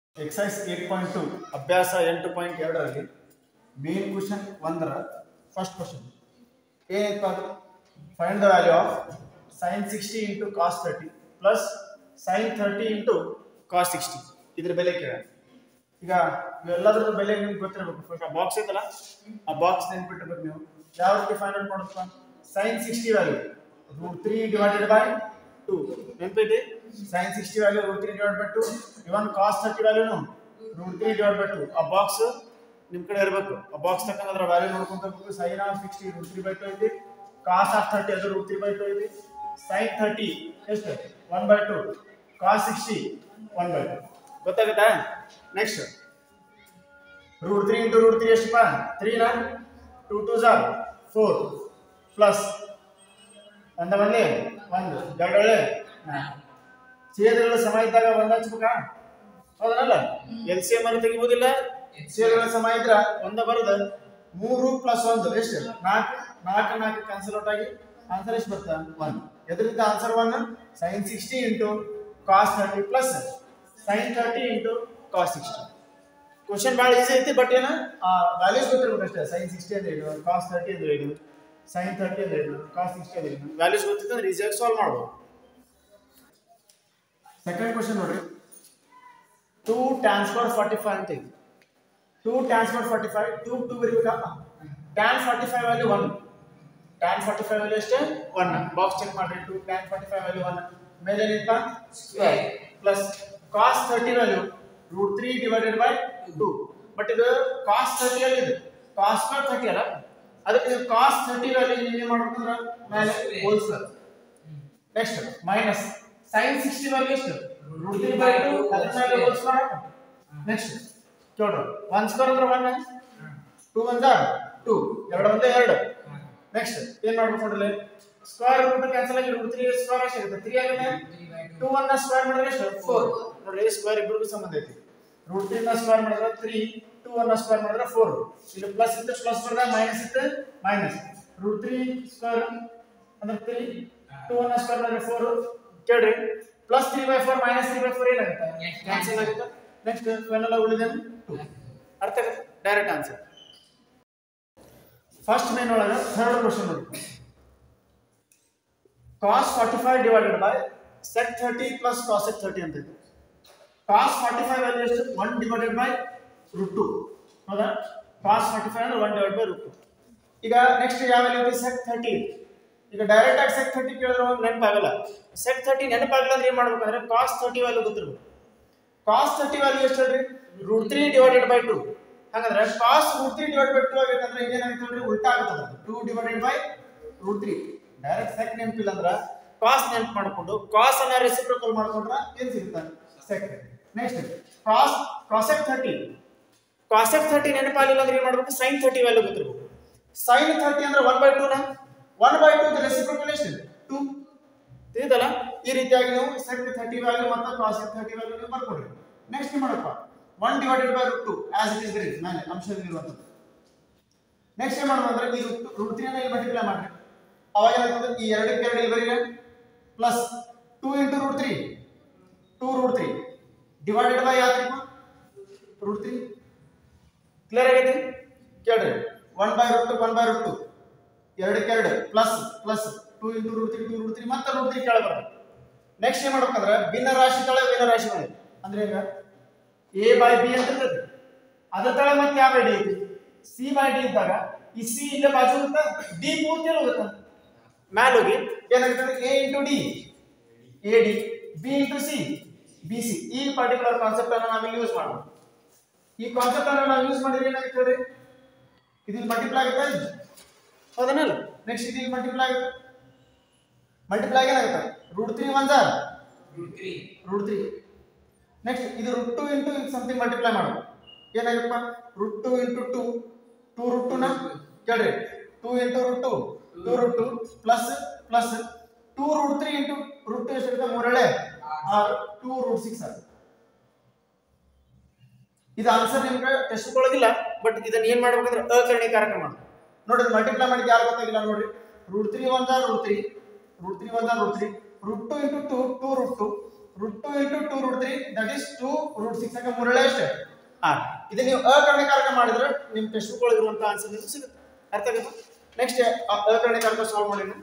Exercise eight point to ಅಭ್ಯಾಸ ಎಂಟು point ಎರಡರಲ್ಲಿ ಮೇನ್ ಕ್ವಶನ್ ಒಂದರ ಫಸ್ಟ್ ಕ್ವಶನ್ ಏನಿತ್ತು ಅದು find the value of sine sixty into cos thirty plus sine thirty into cos sixty ಇದ್ರ ಬೆಲೆ ಕೇಳ ಈಗ ಇವೆಲ್ಲದ್ರ ಬೆಲೆ ನಿಮ್ಗೆ ಗೊತ್ತಿರಬೇಕು ಫಸ್ಟ್ ಆ ಬಾಕ್ಸ್ ಐತಲ್ಲ ಆ ಬಾಕ್ಸ್ ನೆನ್ಪಿಟ್ಟಿರ್ಬೇಕು ನೀವು ಯಾವ ರೀತಿ ಫೈಂಡ್ ಔಟ್ ಮಾಡುತ್ತಪ್ಪ sine sixty value root three divided by two ನೆನಪೈತಿ sine sixty value root three divide by two ಇವನ್ ಕಾಸ್ ಥರ್ಟಿ ವ್ಯಾಲ್ಯೂನು root three divide by two ಆ ಬಾಕ್ಸ್ ನಿಮ್ ಕಡೆ ಇರಬೇಕು ಆ ಬಾಕ್ಸ್ ತಕ್ಕಂಗೆ ಅದರ ವ್ಯಾಲ್ಯೂ ನೋಡ್ಕೊಂತ ಹೋಗ್ಬೇಕು sine of sixty root three by two ಐತಿ ಕಾಸ್ ಆಫ್ ಥರ್ಟಿ ಅದು ರೂಟ್ ತ್ರೀ ಬೈ ಟು ಐತಿ ಸೈನ್ ಥರ್ಟಿ ಎಷ್ಟು one by two cos sixty one by two ಗೊತ್ತಾಗುತ್ತಾ next root three into root three ಎಷ್ಟಪ್ಪ ತ್ರೀನಾ two two ಝಾರ್ four plus ಒಂದ ಬನ್ನಿ ಒಂದು ಎರಡು ಒಳ್ಳೆ ಸೇರಿಗಳ ಸಮ ಇದ್ದಾಗ ಒಂದ್ ಹಚ್ಬೇಕಾ ಹೌದಲ್ಲ ಎಲ್ ಸಿ ಎಂ ಅನ್ನು ತೆಗಿಬೋದಿಲ್ಲ ಸೇರಿಗಳ ಸಮ ಇದ್ರ ಒಂದ ಬರೋದು ಮೂರು ಪ್ಲಸ್ ಒಂದು ಎಷ್ಟು ನಾಲ್ಕು ನಾಲ್ಕು ನಾಲ್ಕು ಕ್ಯಾನ್ಸಲ್ ಔಟ್ ಆಗಿ ಆನ್ಸರ್ ಎಷ್ಟು ಬರ್ತಾ ಒನ್ ಎದರಿಂದ answer one sine sixty into cos thirty plus sine thirty into cos sixty question ಭಾಳ ಈಸಿ ಐತಿ ಬಟ್ ಏನ ವ್ಯಾಲ್ಯೂಸ್ ಗೊತ್ತಿರ್ಬೇಕು ಅಷ್ಟೇ ಸೈನ್ ಸಿಕ್ಸ್ಟಿ ಅಂದ್ರೆ ಏನು ಕಾಸ್ ಥರ್ಟಿ ಅಂದ್ರೆ ಏನು ಸೈನ್ ಥರ್ಟಿ ಅಂದ್ರೆ ಏನು ಕಾಸ್ ಸಿಕ್ಸ್ಟಿ ಅಂದ್ರೆ ಏನು ವ್ಯಾಲ್ಯೂಸ್ ಗೊತ್ತಿತ್ತು ಅಂದ್ರೆ ಈಸಿಯಾಗಿ ಸಾಲ್ವ್ ಮಾಡ್ಬೋದು ಸೆಕೆಂಡ್ ಕ್ವಶನ್ ನೋಡ್ರಿ two tan square forty five ಅಂತ ಇದೆ two tan square forty five two two ಬರಿಬೇಕಾ tan forty five value one tan forty five value ಅಷ್ಟೇ ಒನ್ ಬಾಕ್ಸ್ ಚೆಕ್ ಮಾಡ್ರಿ two tan forty five value one ಮೇಲೆ ಏನಿತ್ತ square plus cos thirty value root three divided by two but ಇದು cos thirty ಅಲ್ಲಿ ಇದೆ cos square thirty ಅಲ್ಲ ಅದಕ್ಕೆ ನೀವು ಕಾಸ್ ಥರ್ಟಿ ವ್ಯಾಲ್ಯೂ ನೀವು ಏನು ಮಾಡ್ಬೇಕಂದ್ರೆ ಮೇಲೆ ಹೋಲ್ಸ್ತಾರೆ next minus sine sixty value ಎಷ್ಟು ರೂಟ್ ತ್ರೀ ಬೈ ಟು ಅದ್ರ ಮೇಲೆ ಹೋಲ್ಸ್ ಮಾಡಕ ನೆಕ್ಸ್ಟ್ ಕೇಳ್ರಿ ಒನ್ ಸ್ಕ್ವೇರ್ ಅಂದ್ರೆ ಒನ್ ಟೂ ಒನ್ ಜಾ ಟೂ ಎರಡು ಒಂದೇ ಎರಡು ನೆಕ್ಸ್ಟ್ ಏನ್ ಮಾಡ್ಬೇಕು ನೋಡ್ರಿ ಸ್ಕ್ವೇರ್ ರೂಟ್ ಕ್ಯಾನ್ಸಲ್ ಆಗಿ ರೂಟ್ ತ್ರೀ ಸ್ಕ್ವೇರ್ ಎಷ್ಟು ಆಗುತ್ತೆ ತ್ರೀ ಆಗುತ್ತೆ ಟೂ ಒನ್ ನ ಸ್ಕ್ವೇರ್ ಮಾಡಿದ್ರೆ ಎಷ್ಟು ಫೋರ್ ನೋಡ್ರಿ ಸ್ಕ್ವೇರ್ ಇಬ್ಬರಿಗೂ ಸಂಬಂಧ ಐತಿ ರೂಟ್ ತ್ರೀ ನ ಸ್ಕ್ವೇರ್ ಮಾಡಿದ್ರೆ ತ್ರೀ ಟೂ ಒನ್ ನ ಸ್ಕ್ವೇರ್ ಮಾಡಿದ್ರೆ ಫೋರ್ ಇಲ್ಲಿ ಪ್ಲಸ್ ಇತ್ತು ಪ್ಲಸ್ ಮಾಡಿದ್ರೆ ಮೈನಸ್ ಇತ್ತು ಮೈನಸ್ ರೂಟ್ ತ್ರೀ ಸ್ಕ್ವೇರ್ ಅಂದ್ರೆ ತ್ರೀ ಟೂ ಒನ್ ನ ಸ್ಕ್ವೇರ್ ಮಾಡಿದ್ರೆ ಫೋರ್ ಕೇಳ್ರಿ plus three by four minus three by four ಏನಾಗುತ್ತೆ ಕ್ಯಾನ್ಸಲ್ ಆಗುತ್ತೆ ನೆಕ್ಸ್ಟ್ ಇವೆಲ್ಲ ಉಳಿದ ಟೂ ಅರ್ಥ ಆಗುತ್ತೆ ಡೈರೆಕ್ಟ್ ಆನ್ಸರ್ ಫಸ್ಟ್ ಮೇನ್ ಒಳಗೆ ಥರ್ಡ್ ಕ್ವಶನ್ ನೋಡಿ cos forty five divided by sec thirty plus cos at thirty ಅಂತ ಇದೆ ಕಾಸ್ ಫಾರ್ಟಿ ಫೈವ್ ವ್ಯಾಲ್ಯೂ ಎಷ್ಟು one divided by root two ಹೌದಾ ಕಾಸ್ ಫಾರ್ಟಿ ಫೈವ್ ಅಂದ್ರೆ one divide by root two ಈಗ next ಯಾವ value ಐತಿ sec thirty ಈಗ direct ಆಗಿ ಸೆಟ್ ಥರ್ಟಿ ಕೇಳಿದ್ರೆ ನೆನಪಾಗಲ್ಲ ಸೆಟ್ ಥರ್ಟಿ ನೆನಪಾಗಲ್ಲ ಅಂದ್ರೆ ಏನ್ ಮಾಡ್ಬೇಕಂದ್ರೆ ಕಾಸ್ ಥರ್ಟಿ ವ್ಯಾಲ್ಯೂ ಗೊತ್ತಿರ್ಬೇಕು ಕಾಸ್ ಥರ್ಟಿ ವ್ಯಾಲ್ಯೂ ಎಷ್ಟು ಹೇಳ್ರಿ root three divided by two ಹಾಗಾದ್ರೆ cos root three divide by two ಆಗೈತಂದ್ರೆ ಏನಾಗುತ್ತೆ ಅಂದ್ರೆ ಉಲ್ಟಾ ಆಗುತ್ತದೆ two divided by root three direct sec ನೆನಪಿಲ್ಲ ಅಂದ್ರೆ ಕಾಸ್ ನೆನಪು ಮಾಡ್ಕೊಂಡು ಕಾಸ್ ಅನ್ನ ರೆಸಿಪ್ರೋಕಲ್ ಮಾಡ್ಕೊಂಡ್ರೆ ಏನ್ ಸಿಗುತ್ತೆ sec next cos cosec thirty cosec thirty ನೆನಪಾಗಿಲ್ಲ ಅಂದ್ರೆ ಏನ್ ಮಾಡ್ಬೇಕು ಸೈನ್ ಥರ್ಟಿ ವ್ಯಾಲ್ಯೂ ಗೊತ್ತಿರ್ಬೇಕು ಸೈನ್ ಥರ್ಟಿ ಅಂದ್ರೆ ಒನ್ ಬೈ ಟೂ ನ ಒನ್ ಬೈ ಟೂ ರೆಸಿಪ್ರೋಕಲ್ ಎಷ್ಟು ಟೂ ತಿಳಿದಲ್ಲ ಈ ರೀತಿಯಾಗಿ ನೀವು ಸೆಕ್ ಥರ್ಟಿ ವ್ಯಾಲ್ಯೂ ಮತ್ತು ಕಾಸೆಕ್ ಥರ್ಟಿ ವ್ಯಾಲ್ಯೂ ನೀವು ಬರ್ಕೊಡ್ರಿ ನೆಕ್ಸ್ಟ್ ಮಾಡಪ್ಪ one divided by root two as it is write ಮೇಲೆ ಅಂಶದಲ್ಲಿರುವಂಥದ್ದು ನೆಕ್ಸ್ಟ್ ಏನ್ ಮಾಡೋದು ಅಂದ್ರೆ ಈ ರೂಟ್ ತ್ರೀ ಇಲ್ಲಿ ಮಲ್ಟಿಪ್ಲೈ ಮಾಡ್ರಿ ಅವಾಗ ಏನಾಗ್ತದೆ ಈ ಎರಡಕ್ಕೆ ಎರಡು ಇಲ್ಲಿ ಬರೀರಿ plus two into root three two root three divided by ಯಾವ್ದು ರೂಟ್ ತ್ರೀ ಕ್ಲಿಯರ್ ಆಗೈತಿ ಕೇಳ್ರಿ one by root two one by root two ಎರಡಕ್ಕೆ ಎರಡು plus plus two into root three two root three ಮತ್ತೆ ರೂಟ್ ತ್ರೀ ಕೆಳಗೆ ಬರ್ತದೆ next ಏನ್ ಮಾಡ್ಬೇಕಂದ್ರೆ ಭಿನ್ನ ರಾಶಿ ಕೆಳಗೆ ಭಿನ್ನ ರಾಶಿ ಮಾಡಿ ಅಂದ್ರೆ ಈಗ ಎ ಬೈ ಬಿ ಅಂತ ಇರ್ತದೆ ಅದ್ರ ತಳ ಮತ್ತೆ ಯಾವ ಡಿ ಐತಿ ಸಿ ಬೈ ಡಿ ಇದ್ದಾಗ ಈ ಸಿ ಇಲ್ಲೇ ಬಾಜು ಹೋಗುತ್ತಾ ಡಿ ಪೂರ್ತಿ ಹೋಗುತ್ತಾ ಮ್ಯಾಲ್ ಹೋಗಿ ಏನಾಗುತ್ತೆ A into D A D B into C B C ಈ ಪರ್ಟಿಕ್ಯುಲರ್ ಕಾನ್ಸೆಪ್ಟ್ ಅನ್ನು ನಾವಿಲ್ಲಿ ಯೂಸ್ ಮಾಡೋಣ ಈ ಕಾನ್ಸೆಪ್ಟ್ ಅನ್ನು ನಾವು ಯೂಸ್ ಮಾಡಿದ್ರೆ ಏನಾಗುತ್ತೆ ಹೇಳಿ ಇದು ಮಲ್ಟಿಪ್ಲೈ ಆಗುತ್ತೆ ಹೌದನಲ್ಲ ನೆಕ್ಸ್ಟ್ ಇದು ಮಲ್ಟಿಪ್ಲೈ ಆಗುತ್ತೆ ಮಲ್ಟಿಪ್ಲೈ ಏನಾಗುತ್ತೆ ರೂಟ್ ತ್ರೀ ಒನ್ ಜಾರ್ ರೂಟ್ ತ್ರೀ ನೆಕ್ಸ್ಟ್ ಇದು root two into something multiply ಮಾಡೋದು ಏನಾಗಪ್ಪ root two into two two root two ನ ಕೇಳ್ರಿ two into root two two root two plus plus two root three into root two ಎಷ್ಟಿರುತ್ತೆ ಮೂರಳೆ ಆರು two root six ಆಗುತ್ತೆ ಇದು ಆನ್ಸರ್ ನಿಮ್ಗೆ ಟೆಸ್ಟ್ ಒಳಗಿಲ್ಲ ಬಟ್ ಇದನ್ನ ಏನ್ ಮಾಡ್ಬೇಕಂದ್ರೆ ಅಕರ್ಣೀಕಾರಕ ಮಾಡಿ ನೋಡ್ರಿ ಮಲ್ಟಿಪ್ಲೈ ಮಾಡಿ ಯಾರು ಗೊತ್ತಾಗಿಲ್ಲ ನೋಡ್ರಿ root three one root three root three one root three root two into two two root two root two into two root three that is two root six ಯಾಕೆ ಮೂರಳೆ ಎಷ್ಟು ಆರ್ ಇದು ನೀವು ಅಕರ್ಣಿಕಾರಕ ಮಾಡಿದ್ರೆ ನಿಮ್ಮ ಟೆಕ್ಸ್ಟ್ ಬುಕ್ ಒಳಗಿರುವಂಥ ಆನ್ಸರ್ ನಿಮ್ಗೆ ಸಿಗುತ್ತೆ ಅರ್ಥ ಆಗುತ್ತೆ ನೆಕ್ಸ್ಟ್ ಅಕರ್ಣಿಕಾರಕ ಸಾಲ್ವ್ ಮಾಡಿ ನೀವು.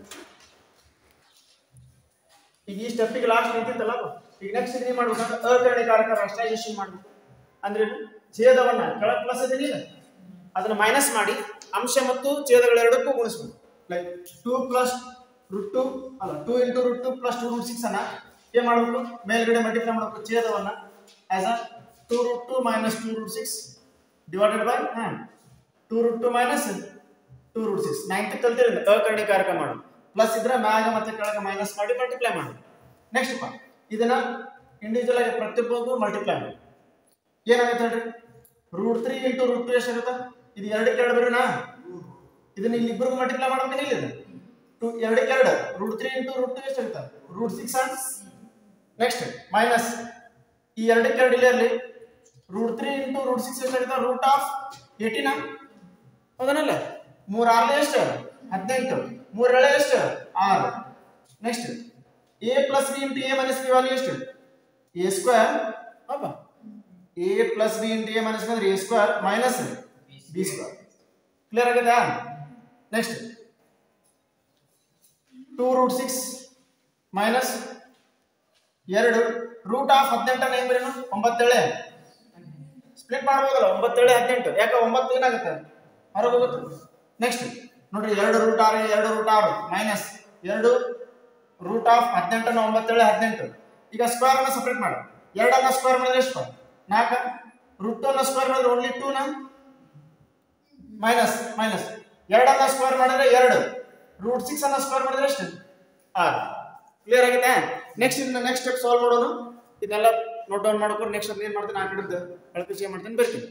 ಈಗ ಈ ಸ್ಟೆಪ್ಪಿಗೆ ಲಾಸ್ಟ್ ನಿಂತಿತ್ತಲ್ಲ ಅದು. ಈಗ ನೆಕ್ಸ್ಟ್ ಇದು ನೀವು ಮಾಡ್ಬೇಕಂದ್ರೆ ಅಕರ್ಣಿಕಾರಕ ರಾಷ್ಟ್ರೈಸೇಷನ್ ಮಾಡಬೇಕು ಅಂದ್ರೆ ಏನು? ಛೇದವನ್ನ ಕೆಳಗೆ ಪ್ಲಸ್ ಇದೀನಿ ಅದನ್ನ ಮೈನಸ್ ಮಾಡಿ ಅಂಶ ಮತ್ತು ಛೇದಗಳೆರಡಕ್ಕೂ ಗುಣಿಸ್ಬೇಕು like two plus root two ಅಲ್ಲ two into root two plus two root six ಅನ್ನ ಏನ್ ಮಾಡಬೇಕು ಮೇಲ್ಗಡೆ ಮಲ್ಟಿಪ್ಲೈ ಮಾಡಬೇಕು ಛೇದವನ್ನ as a two root two minus two root six divided by two root two minus two root six ninth ಕಲ್ತಿರಿಂದ ಅಕರ್ಣಿಕಾರಕ ಮಾಡು ಪ್ಲಸ್ ಇದ್ರೆ ಮ್ಯಾಗ ಮತ್ತೆ ಕೆಳಗೆ ಮೈನಸ್ ಮಾಡಿ ಮಲ್ಟಿಪ್ಲೈ ಮಾಡು ನೆಕ್ಸ್ಟ್ ಪಾ ಇದನ್ನ ಇಂಡಿವಿಜುವಲ್ ಆಗಿ ಪ್ರತಿಯೊಬ್ಬರಿಗೂ ಮಲ್ಟಿಪ್ಲೈ ಮಾಡಿ ಏನಾಗುತ್ತೆ ಹೇಳ್ರಿ root three into root two ಎಷ್ಟಾಗುತ್ತೆ ಇದು ಎರಡಕ್ಕೆ ಎರಡು ಬರೋಣ ಇದನ್ನ ಇಲ್ಲಿ ಇಬ್ಬರಿಗೂ ಮಲ್ಟಿಪ್ಲೈ ಮಾಡ್ಬೇಕೇನು ಇಲ್ಲ ಇದು ಟು ಎರಡಕ್ಕೆ ಎರಡು root three into root two ಎಷ್ಟಾಗುತ್ತೆ root six and next minus ಈ ಎರಡಕ್ಕೆ ಎರಡು ಇಲ್ಲೇ ಇರಲಿ root three into root six ಎಷ್ಟಾಗುತ್ತೆ ರೂಟ್ ಆಫ್ ಏಯ್ಟೀನ ಹೌದನಲ್ಲ ಮೂರ್ ಆರ್ಲೆ ಎಷ್ಟು ಹದಿನೆಂಟು ಮೂರಳೆ ಎಷ್ಟು ಆರು next A plus B into A minus B value ಎಷ್ಟು ಎ ಸ್ಕ್ವೇರ್ ಹೌದಾ A plus B into A minus ಅಂದ್ರೆ A square minus B square clear ಆಗಿದೆ next two root six minus ಎರಡು ರೂಟ್ ಆಫ್ ಹದಿನೆಂಟನ ಏನ್ ಬರೀನು ಒಂಬತ್ತೇಳೆ ಸ್ಪ್ಲಿಟ್ ಮಾಡ್ಬೋದಲ್ಲ ಒಂಬತ್ತೇಳೆ ಹದಿನೆಂಟು ಯಾಕೆ ಒಂಬತ್ತು ಏನಾಗುತ್ತೆ ಹೊರಗೆ ಹೋಗುತ್ತೆ ನೆಕ್ಸ್ಟ್ ನೋಡ್ರಿ ಎರಡು ರೂಟ್ ಆರು ಎರಡು ರೂಟ್ ಆರು ಮೈನಸ್ ಎರಡು ರೂಟ್ ಆಫ್ ಹದಿನೆಂಟನ ಒಂಬತ್ತೇಳೆ ಹದಿನೆಂಟು ಈಗ ಸ್ಕ್ವೇರ್ ಅನ್ನ ಸಪ್ರೇಟ್ ಮಾಡು ಎರಡನ್ನ ಸ್ಕ್ವೇರ್ ಮಾಡಿದ್ರೆ ಎಷ್ಟು ನಾಲ್ಕ ರೂಟ್ ಟೂ ಅನ್ನ ಸ್ಕ್ವೇರ್ ಮಾಡಿದ್ರೆ ಓನ್ಲಿ ಟೂ ನ ಮೈನಸ್ ಮೈನಸ್ ಎರಡನ್ನ ಸ್ಕ್ವೇರ್ ಮಾಡಿದ್ರೆ ಎರಡು ರೂಟ್ ಸಿಕ್ಸ್ ಅನ್ನ ಸ್ಕ್ವೇರ್ ಮಾಡಿದ್ರೆ ಎಷ್ಟು ಆರು ಕ್ಲಿಯರ್ ಆಗಿದೆ ನೆಕ್ಸ್ಟ್ ಇನ್ನು ನೆಕ್ಸ್ಟ್ ಸ್ಟೆಪ್ ಸಾಲ್ವ್ ಮಾಡೋಣ ಇದನ್ನೆಲ್ಲ ನೋಟ್ ಡೌನ್ ಮಾಡ್ಕೊಂಡು ನೆಕ್ಸ್ಟ್ ಏನ್ ಮಾಡ್ತೀನಿ ಆ ಕಡೆದ್ದು ಕಳ್ಪಿಸಿ ಏನ್ ಮಾಡ್ತೀನಿ ಬರ್ತೀನಿ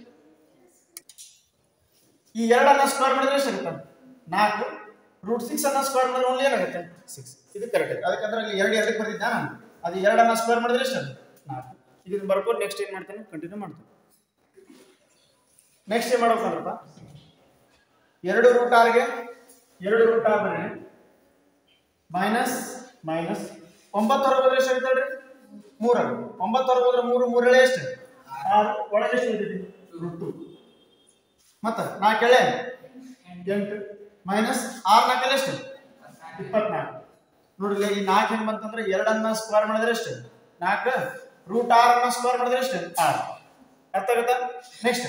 ಈ ಎರಡನ್ನ ಸ್ಕ್ವೇರ್ ಮಾಡಿದ್ರೆ ಎಷ್ಟು ಆಗುತ್ತೆ ನಾಲ್ಕು ರೂಟ್ ಸಿಕ್ಸ್ ಅನ್ನ ಸ್ಕ್ವೇರ್ ಮಾಡಿದ್ರೆ ಓನ್ಲಿ ಏನಾಗುತ್ತೆ ಸಿಕ್ಸ್ ಇದು ಕರೆಕ್ಟ್ ಅದಕ್ಕಂದ್ರೆ ಅಲ್ಲಿ ಎರಡು ಎರಡಕ್ಕೆ ಬರ್ತಿದ್ದ ನಾನು ಅದು ಎರಡನ್ನ ಸ್ಕ್ವೇರ್ ಮಾಡಿದ್ರೆ ಎಷ್ಟು ನಾಲ್ಕು ಈಗ ಇದನ್ನ ಬರ್ಕೊಂಡು ನೆಕ್ಸ್ಟ್ ಏನ್ ಮಾಡ್ತೇನೆ ಕಂಟಿನ್ಯೂ ಮಾಡ್ತೇನೆ ನೆಕ್ಸ್ಟ್ ಏನ್ ಮಾಡ್ಬೇಕಂದ್ರಪ್ಪ ಎರಡು ರೂಟ್ ಆರ್ಗೆ ಎರಡು ರೂಟ್ ಆರ್ ಬರೀ ಮೈನಸ್ ಮೈನಸ್ ಒಂಬತ್ತರ ಹೋದ್ರೆ ಎಷ್ಟು ಆಗುತ್ತೆ ಹೇಳ್ರಿ ಮೂರ ಒಂಬತ್ತರ ಹೋದ್ರೆ ಮೂರು ಮೂರಳೆ ಎಷ್ಟು ಆರು ಒಳಗೆ ಎಷ್ಟು ಇರ್ತೈತಿ ರೂಟ್ ಟು ಮತ್ತ ನಾಲ್ಕೇಳೆ ಎಂಟು ಮೈನಸ್ ಆರು ನಾಲ್ಕಲ್ಲಿ ಎಷ್ಟು ಇಪ್ಪತ್ನಾಲ್ಕು ನೋಡ್ರಿ ಈ ನಾಲ್ಕು ಹೆಂಗ್ ಬಂತಂದ್ರೆ ಎರಡನ್ನ ಸ್ಕ್ವೇರ್ ಮಾಡಿದ್ರೆ ಎಷ್ಟು ನಾಲ್ಕು ರೂಟ್ ಆರ್ ಅನ್ನ ಸ್ಕ್ವೇರ್ ಮಾಡಿದ್ರೆ ಎಷ್ಟು ಆರು ಅರ್ಥ ಆಗುತ್ತಾ ನೆಕ್ಸ್ಟ್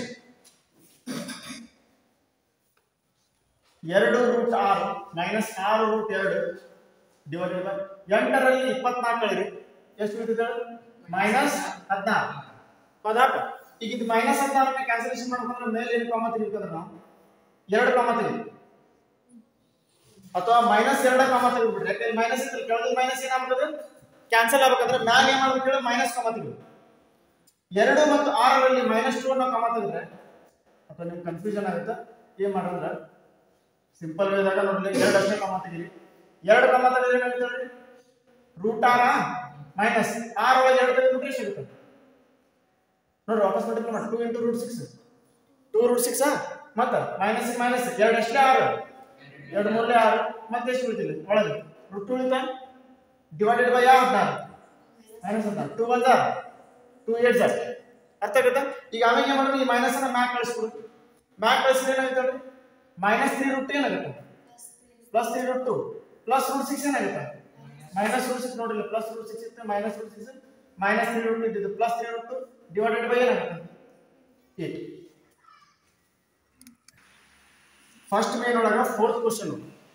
ಎರಡು ರೂಟ್ ಆರು ಮೈನಸ್ ಆರು ರೂಟ್ ಎರಡು ಡಿವೈಡೆಡ್ ಬೈ ಎಂಟರಲ್ಲಿ ಇಪ್ಪತ್ನಾಲ್ಕು ಕಳಿರಿ ಎಷ್ಟು ಬಿಟ್ಟಿದೆ ಮೈನಸ್ ಹದಿನಾರು ಹೌದಾಕ ಈಗ ಇದು ಮೈನಸ್ ಹದಿನಾರನ್ನ ಕ್ಯಾನ್ಸಲೇಷನ್ ಮಾಡ್ಕೊಂಡ್ರೆ ಮೇಲೆ ಏನು ಕಾಮ ತೆಗಿಬೇಕಂದ್ರೆ ನಾವು ಎರಡು ಕಾಮ ತೆಗಿ ಅಥವಾ ಮೈನಸ್ ಎರಡ ಕಾಮ ತೆಗಿಬಿಡ್ರಿ ಯಾಕಂದ್ರೆ ಮೈನಸ್ ಇದ್ರೆ ಕೆಳಗೆ ಮೈನಸ್ ಏನಾಗ್ತದೆ ಕ್ಯಾನ್ಸಲ್ ಆಗ್ಬೇಕಂದ್ರೆ ಮ್ಯಾಲ ಏನ್ ಮಾಡ್ಬೇಕು ಹೇಳಿ ಮೈನಸ್ ಕಾಮ ತೆಗಿ ಎರಡು ಮತ್ತು ಆರರಲ್ಲಿ ಮೈನಸ್ ಟೂ ಅನ್ನೋ ಕಾಮ ತೆಗೆದ್ರೆ ಅಥವಾ ನಿಮ್ಗೆ ಕನ್ಫ್ಯೂಷನ್ ಆಗುತ್ತೆ ಏನ್ ಮಾಡೋದ್ರ ಸಿಂಪಲ್ ವೇದಾಗ ನೋಡ್ಲಿ ಎರಡು ಅಷ್ಟೇ ಕಾಮ ತೆಗಿರಿ ಎರಡು ಕಾಮ ತೆಗೆದ್ರೆ ಏನಾಗುತ್ತೆ ರೂಟ್ ಆರ ಮೈನಸ್ ಆರ್ ಒಳಗೆ ಎರಡು ತೆಗೆದ್ಬಿಟ್ರೆ ಎಷ್ಟು ಸಿಗುತ್ತೆ ನೋಡ್ರಿ ವಾಪಸ್ ಮಲ್ಟಿಪ್ಲೈ ಮಾಡಿ two into root six two root six ಮತ್ತ ಮೈನಸ್ ಮೈನಸ್ ಎರಡು ಅಷ್ಟೇ ಆರು ಎರಡು ಮೂರಲೆ ಆರು ಮತ್ತೆ ಎಷ್ಟು ಉಳಿತಿಲ್ಲ ಒಳಗೆ ರೂಟ್ ಟು ಉಳಿತ ಡಿವೈಡೆಡ್ ಬೈ ಯಾವ ಹದಿನಾರು ಮೈನಸ್ ಹದಿನಾರು ಟೂ ಒನ್ ಜಾರ್ ಟೂ ಏಟ್ ಜಾರ್ ಅರ್ಥ ಆಗುತ್ತಾ ಈಗ ಆಮೇಲೆ ಏನು ಮಾಡೋದು ಈ ಮೈನಸ್ ಅನ್ನ ಮ್ಯಾಕ್ ಕಳಿಸ್ಬಿಡು ಮ್ಯಾಕ್ ಕಳಿಸಿದ್ರೆ ಏನಾಗುತ್ತೆ ನೋಡಿ ಮೈನಸ್ ತ್ರೀ ರೂಟ್ ಏನಾಗುತ್ತೆ plus three root two plus root six ಏನಾಗುತ್ತೆ ಮೈನಸ್ ರೂಟ್ ಸಿಕ್ಸ್ ನೋಡಿಲ್ಲ ಪ್ಲಸ್ ರೂಟ್ ಸಿಕ್ಸ್ ಇತ್ತು minus root six minus three root ಇದ್ದಿದ್ದು plus three root two divided by ಏನಾಗುತ್ತೆ ಏಟ್ ಫಸ್ಟ್ ಮೇನ್ ಒಳಗ fourth question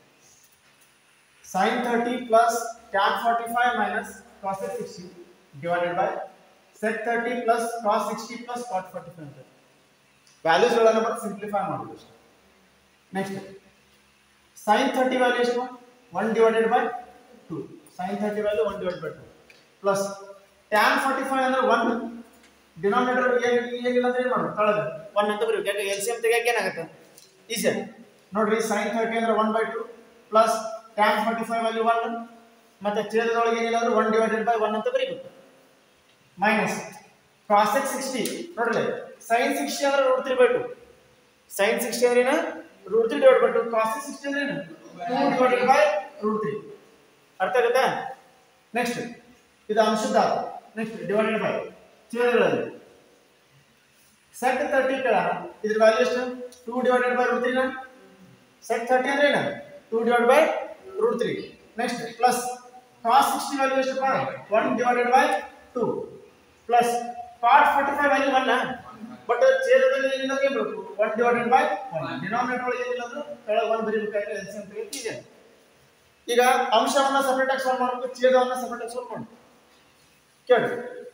sine thirty plus tan forty five minus cosec sixty divided by sec thirty plus cos sixty plus cot forty five ಅಂತ values ಗಳನ್ನ ಬರೆದು simplify ಮಾಡೋದು ಅಷ್ಟೇ next sine thirty value ಎಷ್ಟು one divided by two sine thirty value one divide by two plus tan forty five ಅಂದ್ರೆ one denominator ಏನಿಲ್ಲ ಅಂದ್ರೆ ಏನು ಮಾಡೋದು ತಳಗ ಒನ್ ಅಂತ ಬರೀ ಯಾಕೆ ಎಲ್ ಸಿ ಎಮ್ ತೆಗಿಯಕ್ಕೆ ಏನಾಗುತ್ತೆ ಈಸಿ ನೋಡ್ರಿ ಸೈನ್ ಥರ್ಟಿ ಅಂದ್ರೆ one by two plus tan forty five value one ಮತ್ತೆ ಛೇದದೊಳಗೆ ಏನಿಲ್ಲ ಅಂದ್ರೆ ಒನ್ ಡಿವೈಡೆಡ್ ಬೈ ಒನ್ ಅಂತ ಬರೀಬೇಕು ಮೈನಸ್ ಕಾಸೆಕ್ ಸಿಕ್ಸ್ಟಿ ನೋಡ್ರಿ ಸೈನ್ ಸಿಕ್ಸ್ಟಿ ಅಂದ್ರೆ root three by two sine sixty ಅಂದ್ರೆ ಏನು root three divide by two cosec sixty ಅಂದ್ರೆ ಏನು two divided by root three ಅರ್ಥ ಆಗುತ್ತಾ ನೆಕ್ಸ್ಟ್ ಇದು ಅಂಶದ ನೆಕ್ಸ್ಟ್ ಡಿವೈಡೆಡ್ ಬೈ ಛೇದಗಳಲ್ಲಿ ಸೆಟ್ ತರ್ಟಿ ಕೇಳ ಇದ್ರ ವ್ಯಾಲ್ಯೂ ಎಷ್ಟು two divided by root three sec thirty ಅಂದ್ರೆ ಏನು two divide by root three next plus cos sixty value ಎಷ್ಟಪ್ಪ one divided by two plus cot forty five value one but ಛೇದದಲ್ಲಿ ಏನಿಲ್ಲ ಏನು ಬೇಕು one divided by one denominator ಒಳಗೆ ಏನಿಲ್ಲ ಅಂದ್ರೆ ಕೆಳಗೆ ಒನ್ ಬರೀಬೇಕಾದ್ರೆ ಎಲ್ ಸಿ ಎಂ ಇದೆ ಈಗ ಅಂಶವನ್ನ ಸಪರೇಟ್ ಆಗಿ ಸಾಲ್ವ್ ಮಾಡಬೇಕು ಛೇದವನ್ನ ಸಪರೇಟ್ ಆಗಿ ಸಾಲ್ವ್ ಮಾಡಬೇಕು ಕೇಳಿ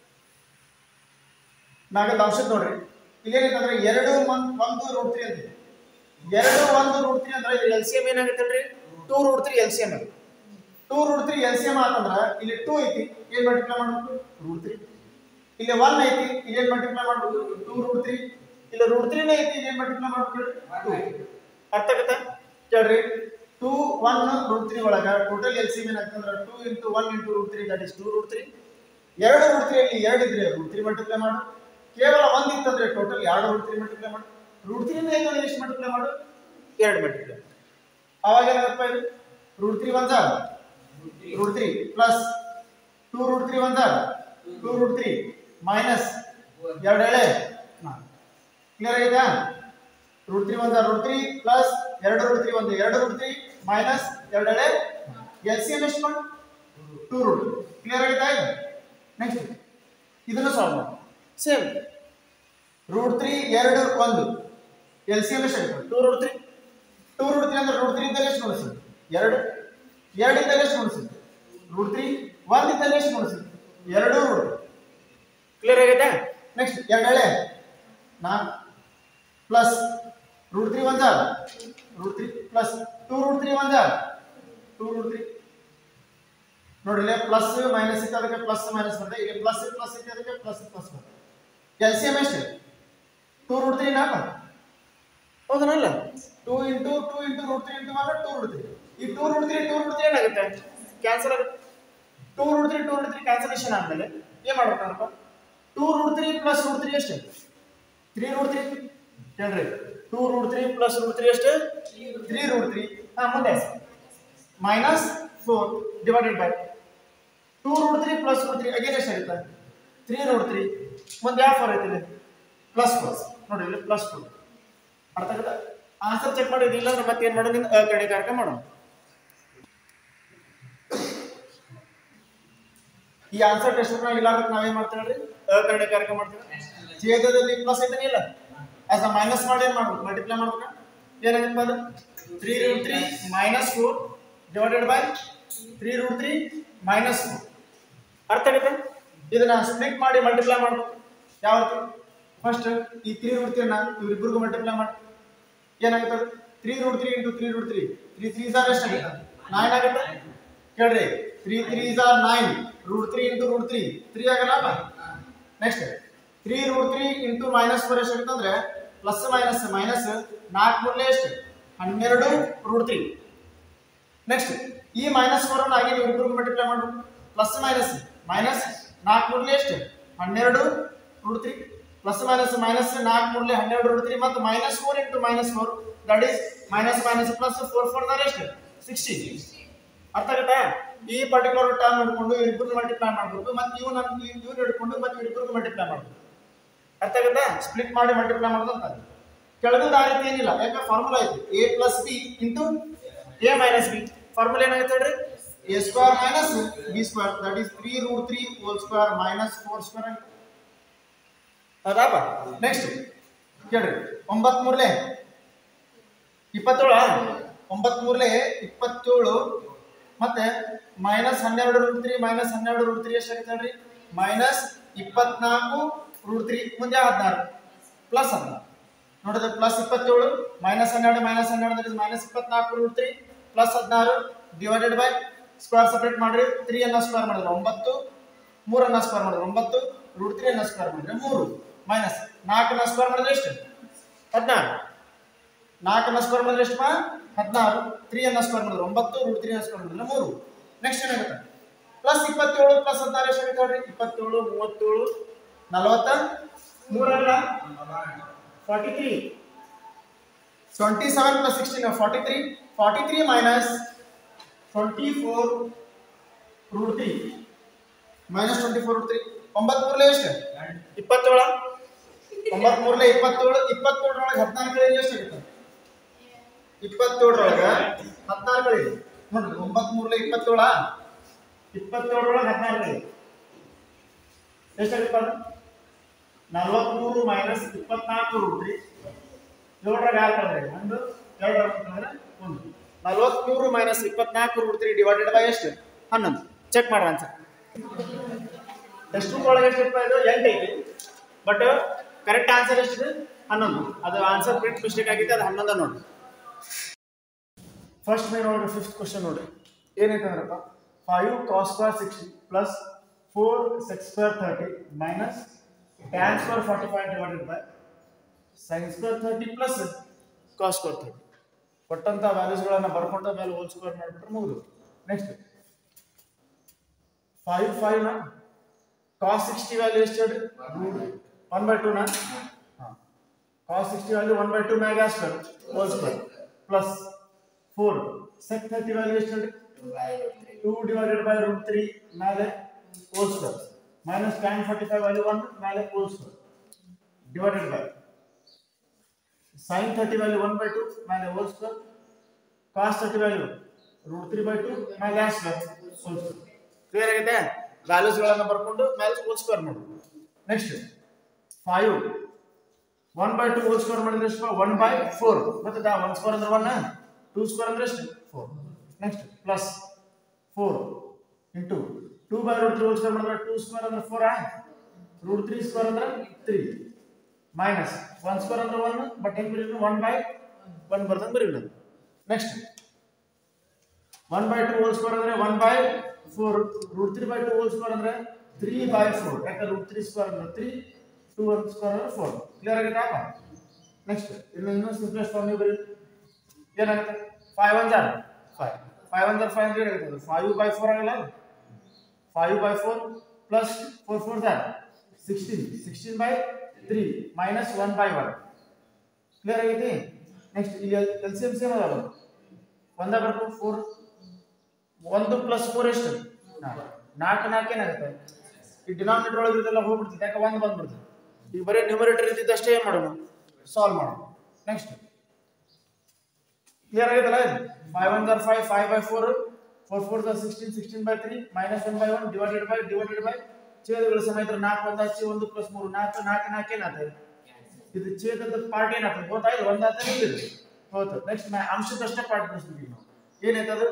ನಾಗದ ಅಂಶದ ನೋಡ್ರಿ ಇಲ್ಲೇನಂತಂದ್ರೆ ಎರಡು ಮನ್- ಒಂದು ರೂಟ್ ತ್ರೀ ಅಂತ ಇದೆ. ಎರಡು ಒಂದು ರೂಟ್ ತ್ರೀ ಅಂದ್ರೆ ಇಲ್ಲಿ ಎಲ್ ಸಿ ಎಂ ಏನಾಗುತ್ತೆ two root three L C M two root three L C M ಆತಂದ್ರ ಇಲ್ಲಿ ಟೂ ಐತಿ ಏನ್ ಮಲ್ಟಿಪ್ಲೈ ಮಾಡ್ಬೇಕು ರೂಟ್ ತ್ರೀ ಇಲ್ಲಿ ಒನ್ ಐತಿ ಇಲ್ಲಿ ಏನ್ ಮಲ್ಟಿಪ್ಲೈ ಮಾಡ್ಬೇಕು ಟೂ ರೂಟ್ ತ್ರೀ ಇಲ್ಲಿ ರೂಟ್ ತ್ರೀನೇ ಐತಿ ಇಲ್ಲಿ ಏನ್ ಮಲ್ಟಿಪ್ಲೈ ಮಾಡ್ಬೇಕು ಟೂ ಅರ್ಥ ಆಗತ್ತಾ ಕೇಳ್ರಿ ಟೂ ಒನ್ ರೂಟ್ ತ್ರೀ ಒಳಗ ಟೋಟಲ್ ಎಲ್ ಸಿ ಎಂ ಏನಾಗ್ತಂದ್ರ two into one into root three that is two root three ಎರಡು ರೂಟ್ ತ್ರೀ ಅಲ್ಲಿ ಎರಡು ಇದ್ರೆ ರೂಟ್ ತ್ರೀ ಮಲ್ಟಿಪ್ಲೈ ಮಾಡು ಕೇವಲ ಒಂದ್ ಇತ್ತಂದ್ರೆ ಟೋಟಲ್ ಎರಡು ರೂಟ್ ತ್ರೀ ಮಲ್ಟಿಪ್ಲೈ ಮಾಡು ರೂಟ್ ತ್ರೀ ಐತಂದ್ರೆ ಎಷ್ಟು ಮಲ್ಟಿಪ್ಲೈ ಮಾಡು ಎರಡು ಮಲ್ಟಿಪ್ಲೈ ಅವಾಗ ಏನಾಗಪ್ಪ ಇದು ರೂಟ್ ತ್ರೀ ಒನ್ ಜಾರ್ root three plus two root three one ಜಾರ್ ಟೂ ರೂಟ್ ತ್ರೀ ಮೈನಸ್ ಎರಡು ಎಳೆ ಕ್ಲಿಯರ್ ಆಗಿದೆ ರೂಟ್ ತ್ರೀ ಒನ್ ಜಾರ್ ರೂಟ್ ತ್ರೀ ಪ್ಲಸ್ ಎರಡು ರೂಟ್ ತ್ರೀ ಒಂದು ಎರಡು ರೂಟ್ ತ್ರೀ ಮೈನಸ್ ಎರಡು ಎಳೆ ಎಲ್ ಸಿ ಎಂ ಎಷ್ಟು ಮಾಡಿ ಟೂ ರೂಟ್ ಕ್ಲಿಯರ್ ಆಗಿದೆ ಈಗ ನೆಕ್ಸ್ಟ್ ಇದನ್ನು ಸಾಲ್ವ್ ಮಾಡಿ ಸೇಮ್ ರೂಟ್ ತ್ರೀ ಎರಡು ಒಂದು ಎಲ್ ಸಿ ಎಂ ಎಷ್ಟು ಆಗುತ್ತೆ two root three two root three ಅಂದ್ರೆ ರೂಟ್ ತ್ರೀ ಇದ್ದಲ್ಲಿ ಎಷ್ಟು ಗುಣಿಸಿ ಎರಡು ಎರಡು ಇದ್ದಲ್ಲಿ ಎಷ್ಟು ಗುಣಿಸಿ ರೂಟ್ ತ್ರೀ ಒಂದು ಇದ್ದಲ್ಲಿ ಎಷ್ಟು ಗುಣಿಸಿ ಎರಡು ರೂಟ್ ಕ್ಲಿಯರ್ ಆಗೈತೆ ನೆಕ್ಸ್ಟ್ ಎರಡು ಎಳೆ ನಾಲ್ಕು ಪ್ಲಸ್ ರೂಟ್ ತ್ರೀ ಒನ್ ಜಾರ್ root three plus two root three one ಜಾರ್ ಟೂ ರೂಟ್ ತ್ರೀ ನೋಡಿ ಇಲ್ಲಿ ಪ್ಲಸ್ ಮೈನಸ್ ಇತ್ತು ಅದಕ್ಕೆ ಪ್ಲಸ್ ಮೈನಸ್ ಬರ್ತದೆ ಇಲ್ಲಿ ಪ್ಲಸ್ ಪ್ಲಸ್ ಇತ್ತು ಅದಕ್ಕೆ ಪ್ಲಸ್ ಪ್ಲಸ್ ಬರ್ತದೆ ಎಲ್ ಸಿ ಎಮ್ ಎಷ್ಟು ಟೂ ರೂಟ್ ತ್ರೀ ನಾಲ್ಕು ಹೌದನಲ್ಲ two into two into root three into one two root three ಈ two root three two root three ಏನಾಗುತ್ತೆ ಕ್ಯಾನ್ಸಲ್ ಆಗುತ್ತೆ two root three two root three cancellation ಆದಮೇಲೆ ಏನು ಮಾಡ್ಬೇಕಪ್ಪ two root three plus root three ಎಷ್ಟು three root three ಹೇಳ್ರಿ two root three plus root three ಎಷ್ಟು three root three ಹಾಂ ಮುಂದೆ minus four divided by two root three plus root three again ಎಷ್ಟು ಆಗುತ್ತೆ ತ್ರೀ ರೂಟ್ ತ್ರೀ ಮುಂದೆ ಯಾವ four ಐತಿ ಇಲ್ಲಿ ಪ್ಲಸ್ ಫೋರ್ ನೋಡಿ ಇಲ್ಲಿ ಪ್ಲಸ್ ಫೋರ್ ಅರ್ಥ ಆಗುತ್ತಾ ಆನ್ಸರ್ ಚೆಕ್ ಮಾಡಿದಿಲ್ಲ ಅಂದ್ರೆ ಮತ್ತೆ ಏನು ಮಾಡೋದು ಅಕರ್ಣಿಕಾರಕ ಮಾಡೋಣ ಈ ಆನ್ಸರ್ ಟೆಸ್ಟ್ ಇಲ್ಲ ಅಂದ್ರೆ ನಾವೇನ್ ಮಾಡ್ತೇವೆ ಹೇಳ್ರಿ ಅಕರ್ಣಿಕಾರಕ ಮಾಡ್ತೇವೆ ಛೇದದಲ್ಲಿ ಪ್ಲಸ್ ಐತೆ ಇಲ್ಲ ಆಸ್ ಅ ಮೈನಸ್ ಮಾಡಿ ಏನು ಮಾಡ್ಬೇಕು ಮಲ್ಟಿಪ್ಲೈ ಮಾಡ್ಬೇಕು ಏನಾಗುತ್ತೆ ಅದು three root three minus four divided by three root three minus four ಅರ್ಥ ಆಗುತ್ತೆ ಇದನ್ನ ಸ್ಪ್ಲಿಟ್ ಮಾಡಿ ಮಲ್ಟಿಪ್ಲೈ ಮಾಡ್ಬೇಕು ಯಾವ ರೀತಿ ಫಸ್ಟ್ ಈ ತ್ರೀ ರೂಟ್ ತ್ರೀನ ಇವ್ರಿಬ್ರಿಗೂ ಮಲ್ಟಿಪ್ಲೈ ಮಾಡಿ ಏನಾಗುತ್ತೆ three root three into three root three three three sir ಎಷ್ಟಾಗುತ್ತೆ ನೈನ್ ಆಗುತ್ತೆ ಕೇಳ್ರಿ three three sir nine root three into root three three ಆಗಲ್ಲ next three root three into minus four ಎಷ್ಟಾಗುತ್ತೆ ಅಂದ್ರೆ ಪ್ಲಸ್ ಮೈನಸ್ ಮೈನಸ್ ನಾಲ್ಕು ಮೂರಲೆ ಎಷ್ಟು ಹನ್ನೆರಡು ರೂಟ್ ತ್ರೀ ನೆಕ್ಸ್ಟ್ ಈ ಮೈನಸ್ ಫೋರ್ ಅನ್ನು ಆಗಿ ನೀವು ಇಬ್ಬರು ಮಲ್ಟಿಪ್ಲೈ ಮಾಡಬೇಕು ಪ್ಲಸ್ ಮೈನಸ್ ಮೈನಸ್ ನಾಲ್ಕು ಮೂರಲೆ ಎಷ್ಟು ಹನ್ನೆರಡು root three plus minus minus ನಾಲ್ಕು ಮೂರಲೆ ಹನ್ನೆರಡು ರೂಟ್ ತ್ರೀ ಮತ್ತು minus four into minus four that is minus minus plus four four ದಾರ ಎಷ್ಟು ಸಿಕ್ಸ್ಟಿ ಅರ್ಥ ಆಗುತ್ತಾ ಈ ಪರ್ಟಿಕ್ಯುಲರ್ ಟರ್ಮ್ ಹಿಡ್ಕೊಂಡು ಇವ್ರಿಬ್ರು ಮಲ್ಟಿಪ್ಲೈ ಮಾಡಬೇಕು ಮತ್ತು ಇವ್ ನನ್ನ ಇವ್ರು ಹಿಡ್ಕೊಂಡು ಮತ್ತು ಇವ್ರಿಬ್ರು ಮಲ್ಟಿಪ್ಲೈ ಮಾಡಬೇಕು ಅರ್ಥ ಆಗುತ್ತಾ ಸ್ಪ್ಲಿಟ್ ಮಾಡಿ ಮಲ್ಟಿಪ್ಲೈ ಮಾಡೋದು ಅಂತ ಕೆಳಗಿಂದ ಆ ರೀತಿ ಏನಿಲ್ಲ ಯಾಕೆ ಫಾರ್ಮುಲಾ ಐತಿ A plus B into A minus B formula ಏನಾಗುತ್ತೆ ಹೇಳ್ರಿ A square minus B square that is three root three whole square minus four square ಆಗುತ್ತೆ ಹೌದಾಪ ನೆಕ್ಸ್ಟ್ ಕೇಳ್ರಿ ಒಂಬತ್ ಮೂರ್ಲೆ ಇಪ್ಪತ್ತೇಳ ಒಂಬತ್ ಮೂರ್ಲೆ ಇಪ್ಪತ್ತೇಳು ಮತ್ತೆ ಮೈನಸ್ ಹನ್ನೆರಡು ರೂಟ್ ತ್ರೀ ಮೈನಸ್ ಹನ್ನೆರಡು ರೂಟ್ ತ್ರೀ ಎಷ್ಟಾಗುತ್ತೆ ಹೇಳ್ರಿ ಮೈನಸ್ ಇಪ್ಪತ್ನಾಲ್ಕು ರೂಟ್ ತ್ರೀ ಮುಂದೆ ಹದಿನಾರು ಪ್ಲಸ್ ಹದಿನಾರು ನೋಡಿದ್ರೆ ಪ್ಲಸ್ ಇಪ್ಪತ್ತೇಳು ಮೈನಸ್ ಹನ್ನೆರಡು ಮೈನಸ್ ಹನ್ನೆರಡು ಮೈನಸ್ ಇಪ್ಪತ್ನಾಲ್ಕು ರೂಟ್ ತ್ರೀ ಪ್ಲಸ್ ಹದಿನಾರು ಡಿವೈಡೆಡ್ ಬೈ ಸ್ಕ್ವೇರ್ ಸಪ್ರೇಟ್ ಮಾಡ್ರಿ ತ್ರೀ ಅನ್ನ ಸ್ಕ್ವೇರ್ ಮಾಡಿದ್ರೆ ಒಂಬತ್ತು ಮೂರನ್ನ ಸ್ಕ್ವೇರ್ ಮಾಡಿದ್ರೆ ಒಂಬತ್ತು ರೂಟ್ ತ್ರೀ ಅನ್ನ ಸ್ಕ್ವೇರ್ ಮಾಡಿದ್ರೆ ಮೂರು ಮೈನಸ್ ನಾಲ್ಕನ್ನ ಸ್ಕ್ವೇರ್ ಮಾಡಿದ್ರೆ ಎಷ್ಟು ಹದಿನಾರು ನಾಲ್ಕನ್ನ ಸ್ಕ್ವೇರ್ ಮಾಡಿದ್ರೆ ಎಷ್ಟು ಮಾ ಹದಿನಾರು ತ್ರೀ ಅನ್ನ ಸ್ಕ್ವೇರ್ ಮಾಡಿದ್ರೆ ಒಂಬತ್ತು ರೂಟ್ ತ್ರೀ ಅನ್ನ ಸ್ಕ್ವೇರ್ ಮಾಡಿದ್ರೆ ಮೂರು ನೆಕ್ಸ್ಟ್ ಏನಾಗುತ್ತೆ ಪ್ಲಸ್ ಇಪ್ಪತ್ತೇಳು ಪ್ಲಸ್ ಹದಿನಾರು ಎಷ್ಟು ಆಗುತ್ತೆ ನೋಡ್ರಿ ಇಪ್ಪತ್ತೇಳು ಮೂವತ್ತೇಳು ನಲವತ್ತ ಮೂರಲ್ಲ forty three twenty seven plus sixteen forty three forty three minus twenty four root three minus twenty four root three ಒಂಬತ್ತು ಮೂರ್ಲೆ ಎಷ್ಟು ಇಪ್ಪತ್ತೇಳ ಒಂಬತ್ತು ಮೂರ್ಲೆ ಇಪ್ಪತ್ತೇಳು ಇಪ್ಪತ್ತೇಳರೊಳಗೆ ಹದಿನಾಲ್ಕು ಎಷ್ಟು ಆಗುತ್ತೆ ಇಪ್ಪತ್ತೇಳರೊಳಗೆ ಹದಿನಾಲ್ಕು ಇದೆ ನೋಡ್ರಿ ಒಂಬತ್ತು ಮೂರ್ಲೆ ಇಪ್ಪತ್ತೇಳ ಇಪ್ಪತ್ತೇಳರೊಳಗೆ ಹದಿನಾಲ್ಕು ಇದೆ ಎಷ್ಟಾಗುತ್ತೆ ಅದು ನಲ್ವತ್ಮೂರು ಮೈನಸ್ ಇಪ್ಪತ್ನಾಲ್ಕು ರೂಟ್ರಿ ಏಳರಾಗ ಆರು ಕಳೆದ್ರೆ ಒಂದು ಎರಡು ಕಳೆದ್ರೆ ಒಂದು ನಲ್ವತ್ಮೂರು ಮೈನಸ್ ಇಪ್ಪತ್ನಾಲ್ಕು ರೂಟ್ ತ್ರೀ ಡಿವೈಡೆಡ್ ಬೈ ಎಷ್ಟು ಹನ್ನೊಂದು ಚೆಕ್ ಮಾಡ್ರ ಆನ್ಸರ್ ಎಷ್ಟು ಒಳಗೆ ಎಷ್ಟು ರೂಪಾಯಿ ಇದು ಎಂಟು ಐತಿ ಬಟ್ ಕರೆಕ್ಟ್ ಆನ್ಸರ್ ಎಷ್ಟಿದೆ ಹನ್ನೊಂದು ಅದು ಆನ್ಸರ್ ಪ್ರಿಂಟ್ ಮಿಸ್ಟೇಕ್ ಆಗಿತ್ತು ಅದು ಹನ್ನೊಂದ ನೋಡಿ ಫಸ್ಟ್ ಮೇ ನೋಡ್ರಿ ಫಿಫ್ತ್ ಕ್ವಶನ್ ನೋಡ್ರಿ ಏನೈತಂದ್ರಪ್ಪ five cos square sixty plus four sec square thirty minus tan square forty five divided by sine square thirty plus cos square thirty ಕೊಟ್ಟಂತ ವ್ಯಾಲ್ಯೂಸ್ಗಳನ್ನು ಬರ್ಕೊಂಡ ಮೇಲೆ ಹೋಲ್ ಸ್ಕ್ವೇರ್ ಮಾಡಿಬಿಟ್ರೆ ಮುಗಿದು ನೆಕ್ಸ್ಟ್ ಫೈವ್ ಫೈವ್ ನ cos sixty value ಎಷ್ಟು ಹೇಳ್ರಿ one by two ನ cos sixty value one by two ಮ್ಯಾಗ square whole square plus four sec thirty value ಎಷ್ಟು ಹೇಳ್ರಿ two divided by root three ಮೇಲೆ whole square minus tan forty five value one ಮೇಲೆ whole square divided by sin 30 value 1 by 2 ಮೇಲೆ whole square cos 30 value root 3 by 2 ಮೇಲೆ square whole square clear ಆಗಿದೆ values ಗಳನ್ನ ಬರ್ಕೊಂಡು ಮೇಲೆ whole square ಮಾಡು next 5 1 by 2 whole square ಮಾಡಿದ್ರೆ ಎಷ್ಟು 1 by 4 ಮತ್ತೆ ದಾ 1 ಸ್ಕ್ವೇರ್ ಅಂದ್ರೆ 1 2 ಸ್ಕ್ವೇರ್ ಅಂದ್ರೆ ಎಷ್ಟು 4 next plus 4 into 2 by root 3 whole square ಮಾಡಿದ್ರೆ 2 ಸ್ಕ್ವೇರ್ ಅಂದ್ರೆ 4 ಆ ರೂಟ್ 3 ಸ್ಕ್ವೇರ್ ಅಂದ್ರೆ 3 ಮೈನಸ್ ಒನ್ ಸ್ಕ್ವೇರ್ ಅಂದ್ರೆ ಒನ್ ಬಟ್ ಹೆಂಗ್ ಬರೀ ಒನ್ ಬೈ ಒನ್ ಬರ್ದಂಗೆ ಬರೀ next one by two whole square ಅಂದ್ರೆ one by four root three by two whole square ಅಂದ್ರೆ ತ್ರೀ ಬೈ ಫೋರ್ ಯಾಕೆ ರೂಟ್ ತ್ರೀ ಸ್ಕ್ವೇರ್ ಅಂದ್ರೆ ತ್ರೀ ಟೂ ಒನ್ ಸ್ಕ್ವೇರ್ ಅಂದ್ರೆ ಫೋರ್ ಕ್ಲಿಯರ್ ಆಗಿದೆ ಅಪ್ಪ ನೆಕ್ಸ್ಟ್ ಇನ್ನು ಇನ್ನೂ ಸಿಂಪ್ಲೆಸ್ಟ್ ಫಾರ್ಮ್ ನೀವು ಬರೀ ಏನಾಗುತ್ತೆ ಫೈವ್ ಒನ್ ಜಾರ್ ಫೈವ್ ಫೈವ್ ಒನ್ ಜಾರ್ ಫೈವ್ ಅಂದ್ರೆ ಏನಾಗುತ್ತೆ ಫೈವ್ ಬೈ ಫೋರ್ ಆಗಲ್ಲ five by four plus four four ಜಾರ್ sixteen sixteen by three minus one by one clear ಆಗೈತಿ ನೆಕ್ಸ್ಟ್ ಈಗ ಎಲ್ ಸಿ ಎಮ್ ಸೇಮ್ ಅದಾವ ಒಂದ ಬರ್ಬೇಕು ಫೋರ್ ಒಂದು ಪ್ಲಸ್ ಫೋರ್ ಎಷ್ಟು ನಾಲ್ಕು ನಾಲ್ಕು ನಾಲ್ಕು ಏನಾಗುತ್ತೆ ಈ ಡಿನಾಮಿನೇಟರ್ ಒಳಗೆ ಇದೆಲ್ಲ ಹೋಗ್ಬಿಡ್ತದೆ ಯಾಕೆ ಒಂದು ಬಂದ್ಬಿಡ್ತದೆ ಈಗ ಬರೀ ನ್ಯೂಮರೇಟರ್ ಇದ್ದಿದ್ದು ಅಷ್ಟೇ ಏನು ಮಾಡೋಣ ಸಾಲ್ವ್ ಮಾಡೋಣ ನೆಕ್ಸ್ಟ್ ಕ್ಲಿಯರ್ ಆಗೈತಲ್ಲ ಇದು ಫೈವ್ ಒನ್ ದರ್ five five by four four four ದರ್ sixteen sixteen by three minus one by one divided by divided by ಛೇದಗಳ ಸಮೇತ ನಾಲ್ಕು ಒಂದು ಹಚ್ಚಿ ಒಂದು ಪ್ಲಸ್ ಮೂರು ನಾಲ್ಕು ನಾಲ್ಕು ನಾಲ್ಕು ಏನಾಗ್ತದೆ ಇದು ಛೇದದ ಪಾರ್ಟ್ ಏನಾಗ್ತದೆ ಗೊತ್ತಾಯ್ತು ಒಂದು ಆಗ್ತದೆ ಇದು ಹೋಯ್ತು ನೆಕ್ಸ್ಟ್ ಅಂಶದಷ್ಟೇ ಪಾರ್ಟ್ ಬಿಡಿಸ್ತೀವಿ ನಾವು ಏನೈತೆ ಅದು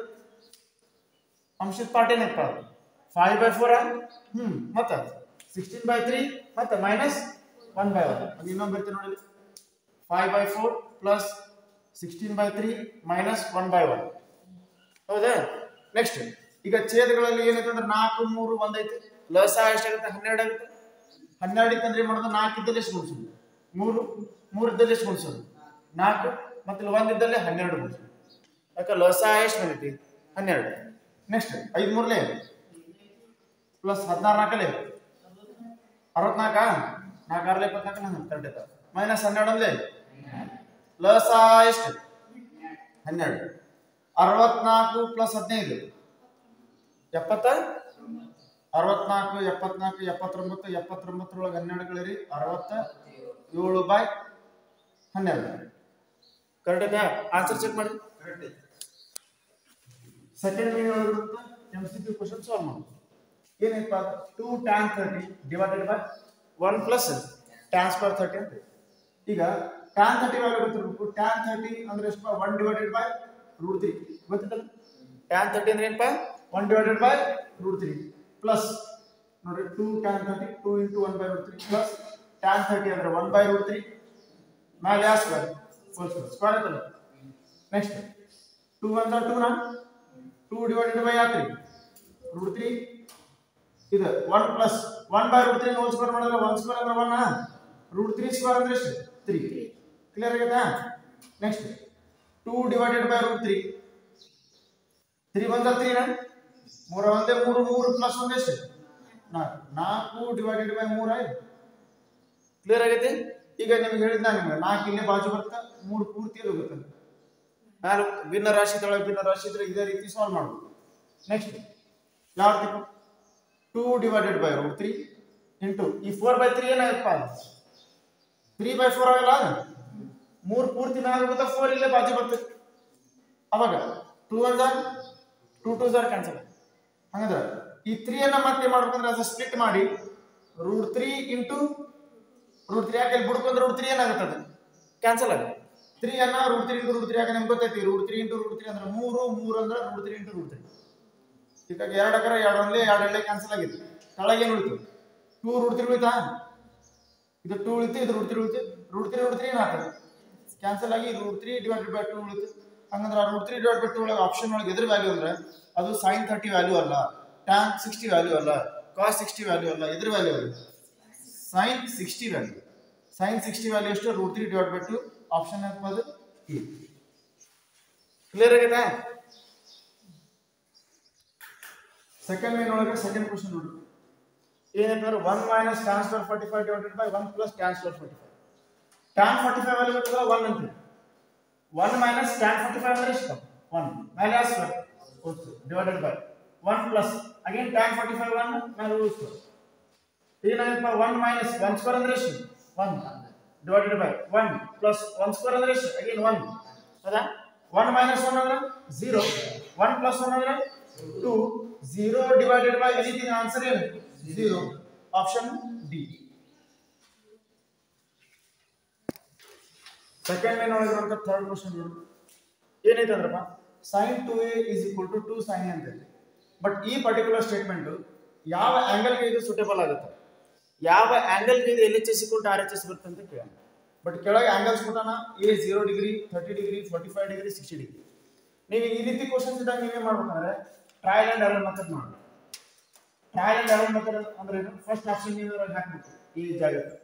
ಅಂಶದ ಪಾರ್ಟ್ ಏನಪ್ಪ ಫೈವ್ ಬೈ ಫೋರ್ ಹ್ಞೂ ಮತ್ತೆ ಸಿಕ್ಸ್ಟೀನ್ ಬೈ ತ್ರೀ ಮತ್ತೆ ಮೈನಸ್ ಒನ್ ಬೈ ಒನ್ ಅದು ಇನ್ನೊಂದು ಬರ್ತೀನಿ ನೋಡಿ five by four plus sixteen by three minus one by one ಹೌದಾ ನೆಕ್ಸ್ಟ್ ಈಗ ಛೇದಗಳಲ್ಲಿ ಏನೈತೆ ಅಂದ್ರೆ ನಾಲ್ಕು ಮೂರು ಒಂದೈತೆ ಲಸ ಎಷ್ಟಾಗುತ್ತೆ ಹನ್ನೆರಡು ಆಗುತ್ತೆ ಹನ್ನೆರಡು ಇತ್ತಂದ್ರೆ ಏನು ಮಾಡೋದು ನಾಲ್ಕು ಇದ್ದಲ್ಲಿ ಎಷ್ಟು ಗುಣಿಸೋದು ಮೂರು ಮೂರು ಇದ್ದಲ್ಲಿ ಎಷ್ಟು ಗುಣಿಸೋದು ನಾಲ್ಕು ಮತ್ತೆ ಇಲ್ಲಿ ಒಂದು ಇದ್ದಲ್ಲಿ ಹನ್ನೆರಡು ಗುಣಿಸೋದು ಯಾಕೆ ಲಸ ಎಷ್ಟು ಬಂದೈತಿ ಹನ್ನೆರಡು ನೆಕ್ಸ್ಟ್ ಐದು ಮೂರಲೇ ಪ್ಲಸ್ ಹದಿನಾರು ನಾಲ್ಕಲೇ ಅರವತ್ನಾಲ್ಕ ನಾಲ್ಕು ಆರಲೆ ಇಪ್ಪತ್ನಾಲ್ಕು ಕರೆಕ್ಟ್ ಆಯ್ತಾ ಮೈನಸ್ ಹನ್ನೆರಡಲ್ಲೇ ಲಸ ಎಷ್ಟು ಹನ್ನೆರಡು ಅರವತ್ನಾಲ್ಕು ಪ್ಲಸ್ ಹದಿನೈದು ಎಪ್ಪತ್ತ ಅರವತ್ನಾಲ್ಕು ಎಪ್ಪತ್ನಾಲ್ಕು ಎಪ್ಪತ್ತೊಂಬತ್ತು ಎಪ್ಪತ್ತೊಂಬತ್ತರೊಳಗೆ ಹನ್ನೆರಡುಗಳಿರಿ ಅರವತ್ತ ಏಳು ಬೈ ಹನ್ನೆರಡು ಕರೆಕ್ಟ್ ಐತಾ ಆನ್ಸರ್ ಚೆಕ್ ಮಾಡಿ ಸೆಕೆಂಡ್ ಮೀನ್ ಒಳಗಿರುವಂತ M C P question solve ಮಾಡೋದು ಏನೈತಪ್ಪ two tan thirty divided by one plus tan square thirty ಅಂತ ಈಗ ಟ್ಯಾನ್ ತರ್ಟಿ ವ್ಯಾಲ್ಯೂ ಗೊತ್ತಿರಬೇಕು ಟ್ಯಾನ್ ತರ್ಟಿ ಅಂದ್ರೆ ಎಷ್ಟು one divided by root three ಗೊತ್ತಿತ್ತಲ್ಲ ಟ್ಯಾನ್ ತರ್ಟಿ ಅಂದ್ರೆ ಏನಪ್ಪ one divided by root three plus ನೋಡ್ರಿ two tan thirty two into one by root three plus tan thirty ಅಂದ್ರೆ ಒನ್ ಬೈ ರೂಟ್ ತ್ರೀ ಮೇಲೆ ಯಾವ square four square square ಆಯ್ತಲ್ಲ next two ಅಂದ್ರೆ two ನಾ two divided by ಯಾವ three root three ಇದು one plus one by root three whole square ಮಾಡಿದ್ರೆ one square ಅಂದ್ರೆ ಒನ್ ರೂಟ್ ತ್ರೀ ಸ್ಕ್ವೇರ್ ಅಂದ್ರೆ ಎಷ್ಟು ತ್ರೀ ಕ್ಲಿಯರ್ ಆಗೈತಾ next two divided by root three three ಬಂದ ತ್ರೀನ ಮೂರ ಒಂದೇ ಮೂರು ಮೂರು ಪ್ಲಸ್ ಒಂದ್ ಎಷ್ಟು ನಾಲ್ಕು ನಾಲ್ಕು ಡಿವೈಡೆಡ್ ಬೈ ಮೂರ ಕ್ಲಿಯರ್ ಆಗೈತಿ ಈಗ ನಿಮ್ಗೆ ಹೇಳಿದ್ ನಾನು ನಿಮ್ಗೆ ನಾಲ್ಕು ಇಲ್ಲೇ ಬಾಜು ಬರ್ತಾ ಮೂರು ಪೂರ್ತಿ ಅದು ಹೋಗುತ್ತೆ ನಾನು ಭಿನ್ನ ರಾಶಿ ತೊಳಗೆ ಭಿನ್ನ ರಾಶಿ ಇದ್ರೆ ಇದೇ ರೀತಿ ಸಾಲ್ವ್ ಮಾಡ್ಬೋದು ನೆಕ್ಸ್ಟ್ ಯಾವ ರೀತಿ two divided by root three into ಈ ಫೋರ್ ಬೈ ತ್ರೀ ಏನಾಗತ್ತಪ್ಪ ತ್ರೀ ಬೈ ಫೋರ್ ಆಗಲ್ಲ ಮೂರು ಪೂರ್ತಿ ಮ್ಯಾಗ ಫೋರ್ ಇಲ್ಲೇ ಬಾಜು ಬರ್ತದೆ ಅವಾಗ ಟೂ ಒನ್ ಝಾರ್ ಟೂ ಟೂ ಝಾರ್ ಕ್ಯಾನ್ಸಲ್ ಹಂಗಂದ್ರೆ ಈ ತ್ರೀ ಅನ್ನ ಮತ್ತೆ ಮಾಡ್ಬೇಕಂದ್ರೆ ಅದು ಸ್ಪ್ಲಿಟ್ ಮಾಡಿ root three into root three ಯಾಕೆ ಬಿಡ್ಕೊಂಡ್ರೆ ರೂಟ್ ತ್ರೀ ಏನಾಗುತ್ತದೆ ಕ್ಯಾನ್ಸಲ್ ಆಗುತ್ತೆ ತ್ರೀ ಅನ್ನ root three into root three ಯಾಕೆ ನಿಮ್ಗೆ ಗೊತ್ತೈತಿ root three into root three ಅಂದ್ರೆ ಮೂರು ಮೂರು ಅಂದ್ರೆ root three into root three ಈಗ ಎರಡು ಅಕರ ಎರಡು ಒಂದೇ ಎರಡು ಎಳ್ಳೆ ಕ್ಯಾನ್ಸಲ್ ಆಗಿದೆ ಕೆಳಗೇನು ಉಳಿತು ಟೂ ರೂಟ್ ತ್ರೀ ಉಳಿತಾ ಇದು ಟೂ ಉಳಿತು ಇದು ರೂಟ್ ತ್ರೀ ಉಳಿತು ರೂಟ್ ತ್ರೀ ರೂಟ್ ತ್ರೀ ಏನಾಗ್ತದೆ ಕ್ಯಾನ್ಸಲ್ ಆಗಿ root three divided by two ಉಳಿತು ಹಂಗಂದ್ರೆ root three divide by two ಒಳಗೆ ಆಪ್ಷನ್ ಒಳಗೆ ಎದ್ರ ವ್ಯಾಲ್ಯೂ ಅಂದ್ರೆ ಅದು ಸೈನ್ ಥರ್ಟಿ ವ್ಯಾಲ್ಯೂ ಅಲ್ಲ ಟ್ಯಾನ್ ಸಿಕ್ಸ್ಟಿ ವ್ಯಾಲ್ಯೂ ಅಲ್ಲ ಕಾಸ್ ಸಿಕ್ಸ್ಟಿ ವ್ಯಾಲ್ಯೂ ಅಲ್ಲ ಎದ್ರ ವ್ಯಾಲ್ಯೂ ಅದು sine sixty value sine sixty value ಎಷ್ಟು root three divide by two option ಹಾಕ್ಬೋದು ಇ ಕ್ಲಿಯರ್ ಆಗೈತಾ ಸೆಕೆಂಡ್ ಮೇನ್ ಒಳಗೆ ಸೆಕೆಂಡ್ ಕ್ವಶನ್ ನೋಡಿ ಏನಂತಂದ್ರೆ one minus tan square forty five divided by one plus tan square forty five tan forty five value ಬೇಕಂದ್ರೆ one ಅಂತೀವಿ one minus tan forty five ಅಂದ್ರೆ ಎಷ್ಟು one minus divided by one plus again tan forty five one ಮೇಲೆ ಉಳಿಸ್ತು ಏನಾಗಪ್ಪ one minus one square ಅಂದ್ರೆ ಎಷ್ಟು one divided by one plus one square ಅಂದ್ರೆ ಎಷ್ಟು ಅಗೇನ್ ಒನ್ ಹೌದಾ ಒನ್ ಮೈನಸ್ ಒನ್ ಅಂದ್ರೆ ಝೀರೋ ಒನ್ ಪ್ಲಸ್ ಒನ್ ಅಂದ್ರೆ two zero divided by anything answer ಏನು zero option D second main ಒಳಗಿರುವಂತ third question ನೋಡಿ ಏನೈತೆ ಅಂದ್ರಪ್ಪ sine two A is equal to two sine ಅಂತ ಐತೆ ಬಟ್ ಈ ಪರ್ಟಿಕ್ಯುಲರ್ ಸ್ಟೇಟ್ಮೆಂಟ್ ಯಾವ ಆಂಗಲ್ಗೆ ಇದು ಸುಟೇಬಲ್ ಆಗುತ್ತೆ ಯಾವ ಆಂಗಲ್ಗೆ ಇದು L H S equal to R H S ಬರುತ್ತೆ ಅಂತ ಕೇಳೋಣ ಬಟ್ ಕೆಳಗೆ ಆಂಗಲ್ಸ್ ಕೊಟ್ಟಾನ A zero degree thirty degree forty five degree sixty degree ನೀವು ಈ ರೀತಿ ಕ್ವಶನ್ಸ್ ಇದ್ದಾಗ ನೀವೇ ಮಾಡ್ಬೇಕಂದ್ರೆ ಟ್ರಯಲ್ ಅಂಡ್ ಎರರ್ ಮೆಥಡ್ ಮಾಡಿ ಟ್ರಯಲ್ ಅಂಡ್ ಎರರ್ ಮೆಥಡ್ ಅಂದ್ರೆ ಫಸ್ಟ್ ಆಪ್ಷನ್ ನೀವು ಹಾಕ್ಬೇಕು ಈ ಜಾಗಕ್ಕೆ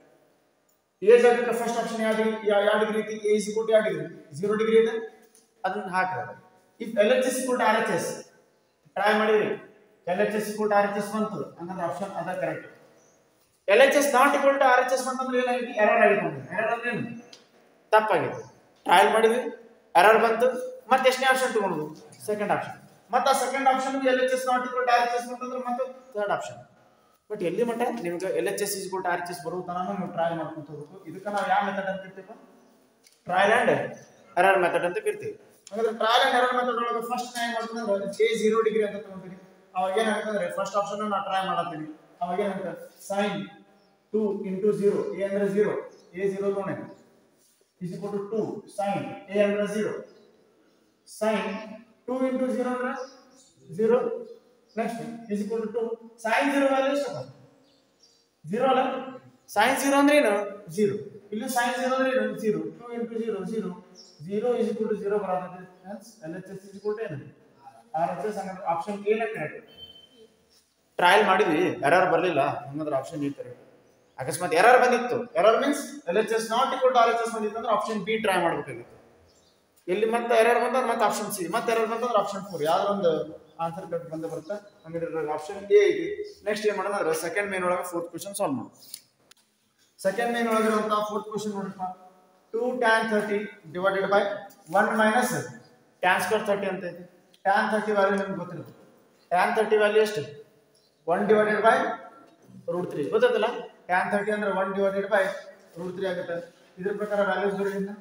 ಎ ಜಾಗಕ್ಕೆ ಫಸ್ಟ್ ಆಪ್ಷನ್ ಯಾವ ಡಿಗ್ರಿ ಯಾವ ಡಿಗ್ರಿ ಐತಿ ಎ ಇಸ್ ಇಕ್ವಲ್ ಟು ಯಾವ ಡಿಗ್ರಿ ಜೀರೋ ಡಿಗ್ರಿ ಇದೆ ಅದನ್ನ ಹಾಕಿದ್ರೆ if L H S equal to R H S try ಮಾಡಿದ್ರಿ L H S equal to R H S ಬಂತು ಹಂಗಂದ್ರೆ ಆಪ್ಷನ್ ಅದ correct L H S not equal to R H S ಬಂತಂದ್ರೆ ಏನಾಗಿದೆ error ಆಗಿದೆ ಎರರ್ ಅಂದ್ರೆ ಏನು ತಪ್ಪಾಗಿದೆ ಟ್ರಯಲ್ ಮಾಡಿದ್ವಿ ಎರರ್ ಬಂತು ಮತ್ತೆ ಎಷ್ಟನೇ ಆಪ್ಷನ್ ತಗೊಂಡು ಸೆಕೆಂಡ್ ಆಪ್ಷನ್ ಮತ್ತೆ ಆ second option L H S not equal to R H S ಬಂತಂದ್ರೆ ಮತ್ತೆ ಥರ್ಡ್ ಆಪ್ಷನ್ ಬಟ್ ಎಲ್ಲಿ ಮಟ್ಟ ನಿಮ್ಗೆ ಎಲ್ ಎಚ್ ಎಸ್ ಇಸ್ಕೊಟ್ಟು ಆರ್ ಎಚ್ ಎಸ್ ಬರೋ ತನಕ ನೀವು ಟ್ರಯಲ್ ಮಾಡ್ಕೊಂತ ಹೋಗ್ಬೇಕು ಇದಕ್ಕೆ ನಾವು ಯಾವ ಮೆಥಡ್ ಅಂತ ಇರ್ತೀವಿ ಟ್ರಯಲ್ ಅಂಡ್ ಎರರ್ ಮೆಥಡ್ ಅಂತ ಕರಿತೀವಿ ಹಾಗಾದ್ರೆ ಟ್ರಯಲ್ ಅಂಡ್ ಎರರ್ ಮೆಥಡ್ ಒಳಗೆ ಫಸ್ಟ್ ನಾ ಏನ್ ಮಾಡ್ತೀನಿ ಅಂದ್ರೆ ಜೆ ಜೀರೋ ಡಿಗ್ರಿ ಅಂತ ತಗೊಂತೀನಿ ಅವಾಗ ಏನಾಗುತ್ತೆ ಅಂದ್ರೆ ಫಸ್ಟ್ ಆಪ್ಷನ್ ನಾ ಟ್ರೈ ಮಾಡತ್ತೀನಿ ಅವಾಗ ಏನಾಗುತ್ತೆ sine two into zero A ಅಂದ್ರೆ ಜೀರೋ ಎ ಜೀರೋ ತಗೊಂಡೆ is equal to two sine A ಅಂದ್ರೆ zero sine two into zero ಅಂದ್ರೆ zero next is equal to two sine zero value ಎಷ್ಟು zero ಅಲ್ಲ ಸೈನ್ ಜೀರೋ ಅಂದ್ರೆ ಏನು zero ಇಲ್ಲಿ sine zero ಅಂದ್ರೆ ಏನು zero two into zero zero zero is equal to zero ಬರೋದು hence L H S is equal to ಏನು R H S ಹಂಗಂದ್ರೆ ಆಪ್ಷನ್ ಎ ನ ಕರೆಕ್ಟ್ ಟ್ರಯಲ್ ಮಾಡಿದ್ವಿ ಎರರ್ ಬರಲಿಲ್ಲ ಹಂಗಂದ್ರೆ ಆಪ್ಷನ್ ಎ ಕರೆಕ್ಟ್ ಅಕಸ್ಮಾತ್ ಎರರ್ ಬಂದಿತ್ತು error means L H S not equal to R H S ಬಂದಿತ್ತು ಅಂದ್ರೆ ಆಪ್ಷನ್ ಬಿ ಟ್ರೈ ಮಾಡಬೇಕಾಗಿತ್ತು ಇಲ್ಲಿ ಮತ್ತೆ ಎರರ್ ಬಂದ್ರೆ ಮತ್ತೆ ಆಪ್ಷನ್ ಸಿ ಮತ್ತೆ ಎರರ್ ಬಂದ್ರೆ ಆಪ್ಷನ್ ಫೋರ್ ಯಾವ್ದೋ ಒಂದು ಆನ್ಸರ್ ಕರೆಕ್ಟ್ ಬಂದೇ ಬರುತ್ತೆ ಹಂಗಿದ್ರೆ ಆಪ್ಷನ್ ಎ ಐತಿ ನೆಕ್ಸ್ಟ್ ಏನ್ ಮಾಡೋಣ ಅಂದ್ರೆ ಸೆಕೆಂಡ್ ಮೇನ್ ಒಳಗೆ ಫೋರ್ತ್ ಕ್ವಶನ್ ಸಾಲ್ವ್ ಮಾಡೋಣ ಸೆಕೆಂಡ್ ಮೇನ್ ಒಳಗಿರುವಂತಹ ಫೋರ್ತ್ ಕ್ವಶನ್ ನೋಡಪ್ಪ two tan thirty divided by one minus tan square thirty ಅಂತ ಐತಿ ಟ್ಯಾನ್ ಥರ್ಟಿ ವ್ಯಾಲ್ಯೂ ನಿಮ್ಗೆ ಗೊತ್ತಿರುತ್ತೆ ಟ್ಯಾನ್ ಥರ್ಟಿ ವ್ಯಾಲ್ಯೂ ಎಷ್ಟು one divided by root three ಗೊತ್ತಲ್ಲ ಟ್ಯಾನ್ ಥರ್ಟಿ ಅಂದ್ರೆ one divided by root three ಆಗುತ್ತೆ ಇದ್ರ ಪ್ರಕಾರ ವ್ಯಾಲ್ಯೂಸ್ ಬರೋದ್ರಿಂದ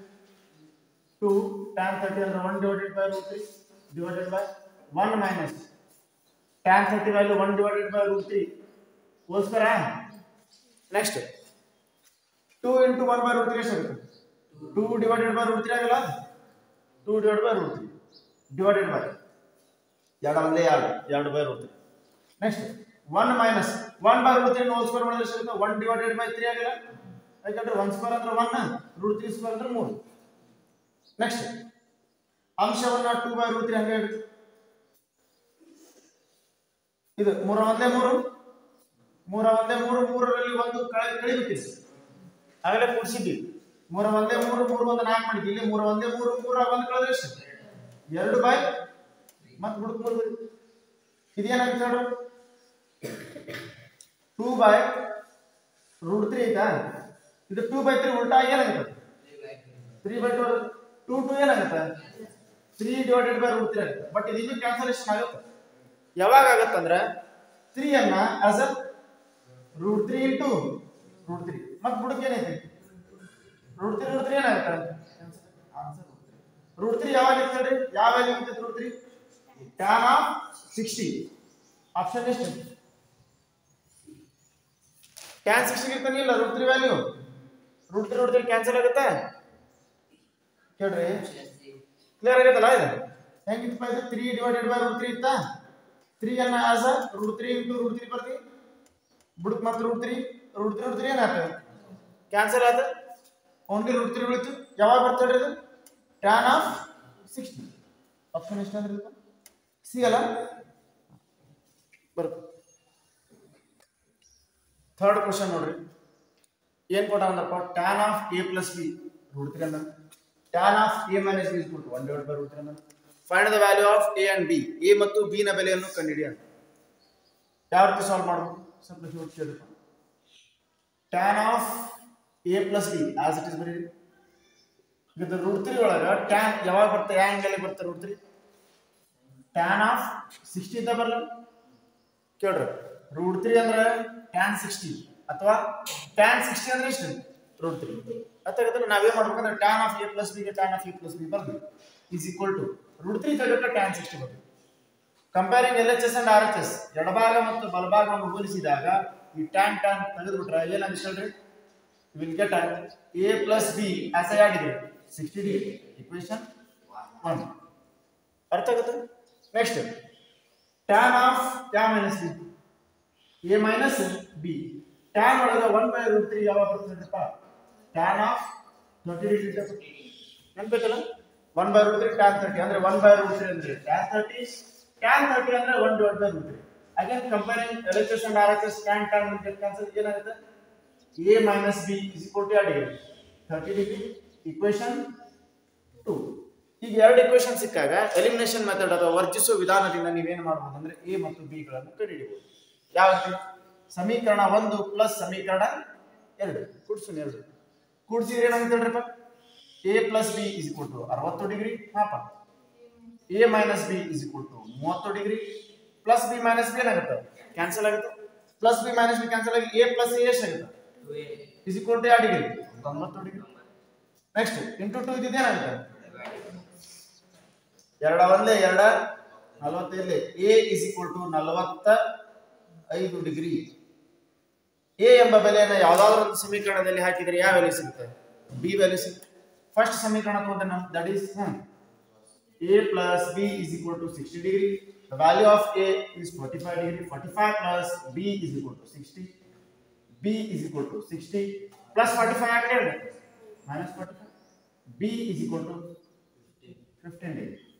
ಟು ಟ್ಯಾನ್ ಥರ್ಟಿ ಅಂದ್ರೆ one divided by root three divided by one minus tan thirty value one divided by root three whole square next two into one by root three ಎಷ್ಟಾಗುತ್ತೆ two divided by root three ಆಗಲ್ಲ two divide by root three divided by ಎರಡು ಒಂದೇ ಎರಡು ಎರಡು by root three next one minus one by root three whole square ಮಾಡಿದ್ರೆ ಎಷ್ಟಾಗುತ್ತೆ one divided by three ಆಗಿಲ್ಲ ಯಾಕಂದ್ರೆ ಒನ್ ಸ್ಕ್ವೇರ್ ಅಂದ್ರೆ ಒನ್ ರೂಟ್ ತ್ರೀ ಸ್ಕ್ವೇರ್ ಅಂದ್ರೆ ಮೂರು ನೆಕ್ಸ್ಟ್ ಅಂಶವನ್ನ ಟೂ ಬೈ ರೂಟ್ ತ್ರೀ ಹಂಗೆ ಇಡುತ್ತೆ ಇದು ಮೂರ ಒಂದೇ ಮೂರು ಮೂರ ಒಂದೇ ಮೂರು ಮೂರರಲ್ಲಿ ಒಂದು ಕಳೆ ಕಳಿಬೇಕಿದೆ ಆಗಲೇ ಕೂಡಿಸಿದ್ವಿ ಮೂರ ಒಂದೇ ಮೂರು ಮೂರು ಒಂದು ನಾಲ್ಕು ಮಾಡಿದ್ವಿ ಇಲ್ಲಿ ಮೂರ ಒಂದೇ ಮೂರು ಮೂರ ಒಂದು ಕಳೆದ್ರೆ ಎಷ್ಟು ಎರಡು ಬೈ ಮತ್ತೆ ಹುಡುಕ್ ಮೂರು ಬರೀ ಇದೇನಾಗುತ್ತೆ ನೋಡು ಟೂ ಬೈ ರೂಟ್ ತ್ರೀ ಐತಾ ಇದು ಟೂ ಬೈ ತ್ರೀ ಉಲ್ಟಾ ಏನಾಗುತ್ತೆ three by two two two ಏನಾಗುತ್ತೆ three divided by root three ಆಗುತ್ತೆ ಬಟ್ ಇದು ಕ್ಯಾನ್ಸಲೇಷನ್ ಆಗುತ್ತೆ ಯಾವಾಗ ಆಗುತ್ತಂದ್ರೆ ತ್ರೀ ಅನ್ನ as uh root three into root three ಮತ್ತೆ ಬುಡಕ್ಕೆ ಏನೈತಿ ರೂಟ್ ತ್ರೀ ರೂಟ್ ತ್ರೀ ಏನಾಗುತ್ತೆ ರೂಟ್ ತ್ರೀ ಯಾವಾಗ ಇರ್ತದೆ ಯಾವ ವ್ಯಾಲ್ಯೂ ಇರ್ತದೆ root three tan of sixty option ಎಷ್ಟು ಟ್ಯಾನ್ ಸಿಕ್ಸ್ಟಿ ಇರ್ತಾನೆ ಇಲ್ಲ root three value root three root three cancel ಆಗುತ್ತೆ ಕೇಳ್ರಿ ಕ್ಲಿಯರ್ ಆಗೈತಲ್ಲ ಇದು ಹೆಂಗಿತ್ತಪ್ಪ ಇದು three divided by root three ಇತ್ತಾ ತ್ರೀ ಅನ್ನ as root three into root three ಬರ್ತಿ ಬುಡಕ್ ಮತ್ತೆ root three root three root three ಏನಾಯ್ತು ಕ್ಯಾನ್ಸಲ್ ಆಯ್ತು ಓನ್ಲಿ ರೂಟ್ ತ್ರೀ ಉಳಿತು ಯಾವಾಗ ಬರ್ತದೆ ಇದು ಟ್ಯಾನ್ ಆಫ್ ಸಿಕ್ಸ್ಟಿ ಆಪ್ಷನ್ ಎಷ್ಟು ಅಂದ್ರೆ ಇದು ಸಿ ಅಲ್ಲ ಬರುತ್ತೆ ಥರ್ಡ್ ಕ್ವಶನ್ ನೋಡ್ರಿ ಏನ್ ಕೊಟ್ಟ ಅಂದ್ರಪ್ಪ tan of A plus B root three ಅಂದ tan of A minus B ಇಸ್ಕೊಟ್ಟು one divide by root three ಅಂದ find the value of A and B A ಮತ್ತು ಬಿ ನ ಬೆಲೆಯನ್ನು ಕಂಡುಹಿಡಿ ಅಂತ ಯಾವ ರೀತಿ ಸಾಲ್ವ್ ಮಾಡಬೇಕು ಸ್ವಲ್ಪ ಕೇಳಪ್ಪ tan of A plus B as it is ಬರೀ ಇದು ರೂಟ್ ತ್ರೀ ಒಳಗ ಟ್ಯಾನ್ ಯಾವಾಗ ಬರುತ್ತೆ ಯಾವ ಆಂಗಲ್ ಬರುತ್ತೆ root three tan of sixty ಅಂತ ಬರಲ್ಲ ಕೇಳ್ರಿ ರೂಟ್ ತ್ರೀ ಅಂದ್ರೆ ಟ್ಯಾನ್ ಸಿಕ್ಸ್ಟಿ ಅಥವಾ ಟ್ಯಾನ್ ಸಿಕ್ಸ್ಟಿ ಅಂದ್ರೆ ಎಷ್ಟು ರೂಟ್ ತ್ರೀ ಅರ್ಥಾಗತ್ತಲ್ಲ ನಾವೇನ್ ಮಾಡ್ಬೇಕಂದ್ರೆ ಟ್ಯಾನ್ ಆಫ್ ಎ ಪ್ಲಸ್ ಬಿಗೆ tan of A plus B ಬರ್ದು is equal to root three ತೆಗೆದ್ರೆ ಟ್ಯಾನ್ ಸಿಕ್ಸ್ಟಿ ಬರ್ತದೆ comparing L H S and R H S ಎಡಭಾಗ ಮತ್ತು ಬಲಭಾಗವನ್ನು ಹೋಲಿಸಿದಾಗ ಈ ಟ್ಯಾನ್ ಟ್ಯಾನ್ ತೆಗೆದ್ಬಿಟ್ರೆ ಏನಾಗುತ್ತೆ ಹೇಳ್ರಿ will get A plus B as A degree sixty degree equation one ಅರ್ಥ ಆಗುತ್ತೆ next tan of tan minus B A minus B tan ಒಳಗೆ ಒನ್ ಬೈ ರೂಟ್ ತ್ರೀ ಯಾವಾಗ ಬರ್ತದಪ್ಪ ಟ್ಯಾನ್ ಆಫ್ ಟ್ವೆಂಟಿ ಡಿಗ್ರಿ ನೆನ್ಬೇಕಲ್ಲ one by root three tan thirty ಅಂದ್ರೆ one by root three ಅಂದ್ರೆ tan thirty tan thirty ಅಂದ್ರೆ one divide by root three again comparing L H S and R H S tan tan cancel ಏನಾಗುತ್ತೆ A minus B is equal to degree thirty degree equation two ಈಗ ಎರಡು equation ಸಿಕ್ಕಾಗ elimination method ಅಥವಾ ವರ್ಜಿಸುವ ವಿಧಾನದಿಂದ ನೀವೇನು ಮಾಡಬಹುದು ಅಂದ್ರೆ A ಮತ್ತು ಬಿ ಗಳನ್ನು ಕಂಡುಹಿಡಿಯಬಹುದು ಯಾವ ರೀತಿ ಸಮೀಕರಣ ಒಂದು ಪ್ಲಸ್ ಸಮೀಕರಣ ಎರಡು ಕೂಡ್ಸು ಎರಡು ಕೂಡ್ಸಿದ್ರೆ ಏನಾಗುತ್ತೆ ಹೇಳ್ರಪ್ಪ A plus B is equal to ಅರವತ್ತು ಡಿಗ್ರಿ ಹಾಪ A minus B is equal to ಮೂವತ್ತು degree plus B minus B ಏನಾಗುತ್ತೆ ಕ್ಯಾನ್ಸಲ್ ಆಗುತ್ತೆ plus B minus B cancel ಆಗಿ ಎ ಪ್ಲಸ್ ಎ ಎಷ್ಟಾಗುತ್ತೆ ಇಸ್ ಇಕ್ವಲ್ ಟು ಯಾವ ಡಿಗ್ರಿ ತೊಂಬತ್ತು degree next into two ಇದೇನಾಗುತ್ತೆ ಎರಡ ಒಂದೇ ಎರಡ ನಲವತ್ತೈದು ಎ ಇಸ್ ಈಕ್ವಲ್ ಟು ನಲವತ್ತ ಐದು ಡಿಗ್ರಿ ಎ ಎಂಬ ಬೆಲೆಯನ್ನು ಯಾವ್ದಾದ್ರು ಒಂದು ಸಮೀಕರಣದಲ್ಲಿ ಹಾಕಿದ್ರೆ ಯಾವ ವ್ಯಾಲ್ಯೂ ಸಿಗುತ್ತೆ ಬಿ ವ್ಯಾಲ್ಯೂ ಸಿಗುತ್ತೆ ಫಸ್ಟ್ ಸಮೀಕರಣ ತಗೊಂಡ್ರೆ ನಾವು that is A plus B is equal to sixty degree the value of A is forty five degree forty five plus B is equal to sixty B is equal to sixty plus forty five ಹಾಕಿ minus forty five B is equal to fifteen degree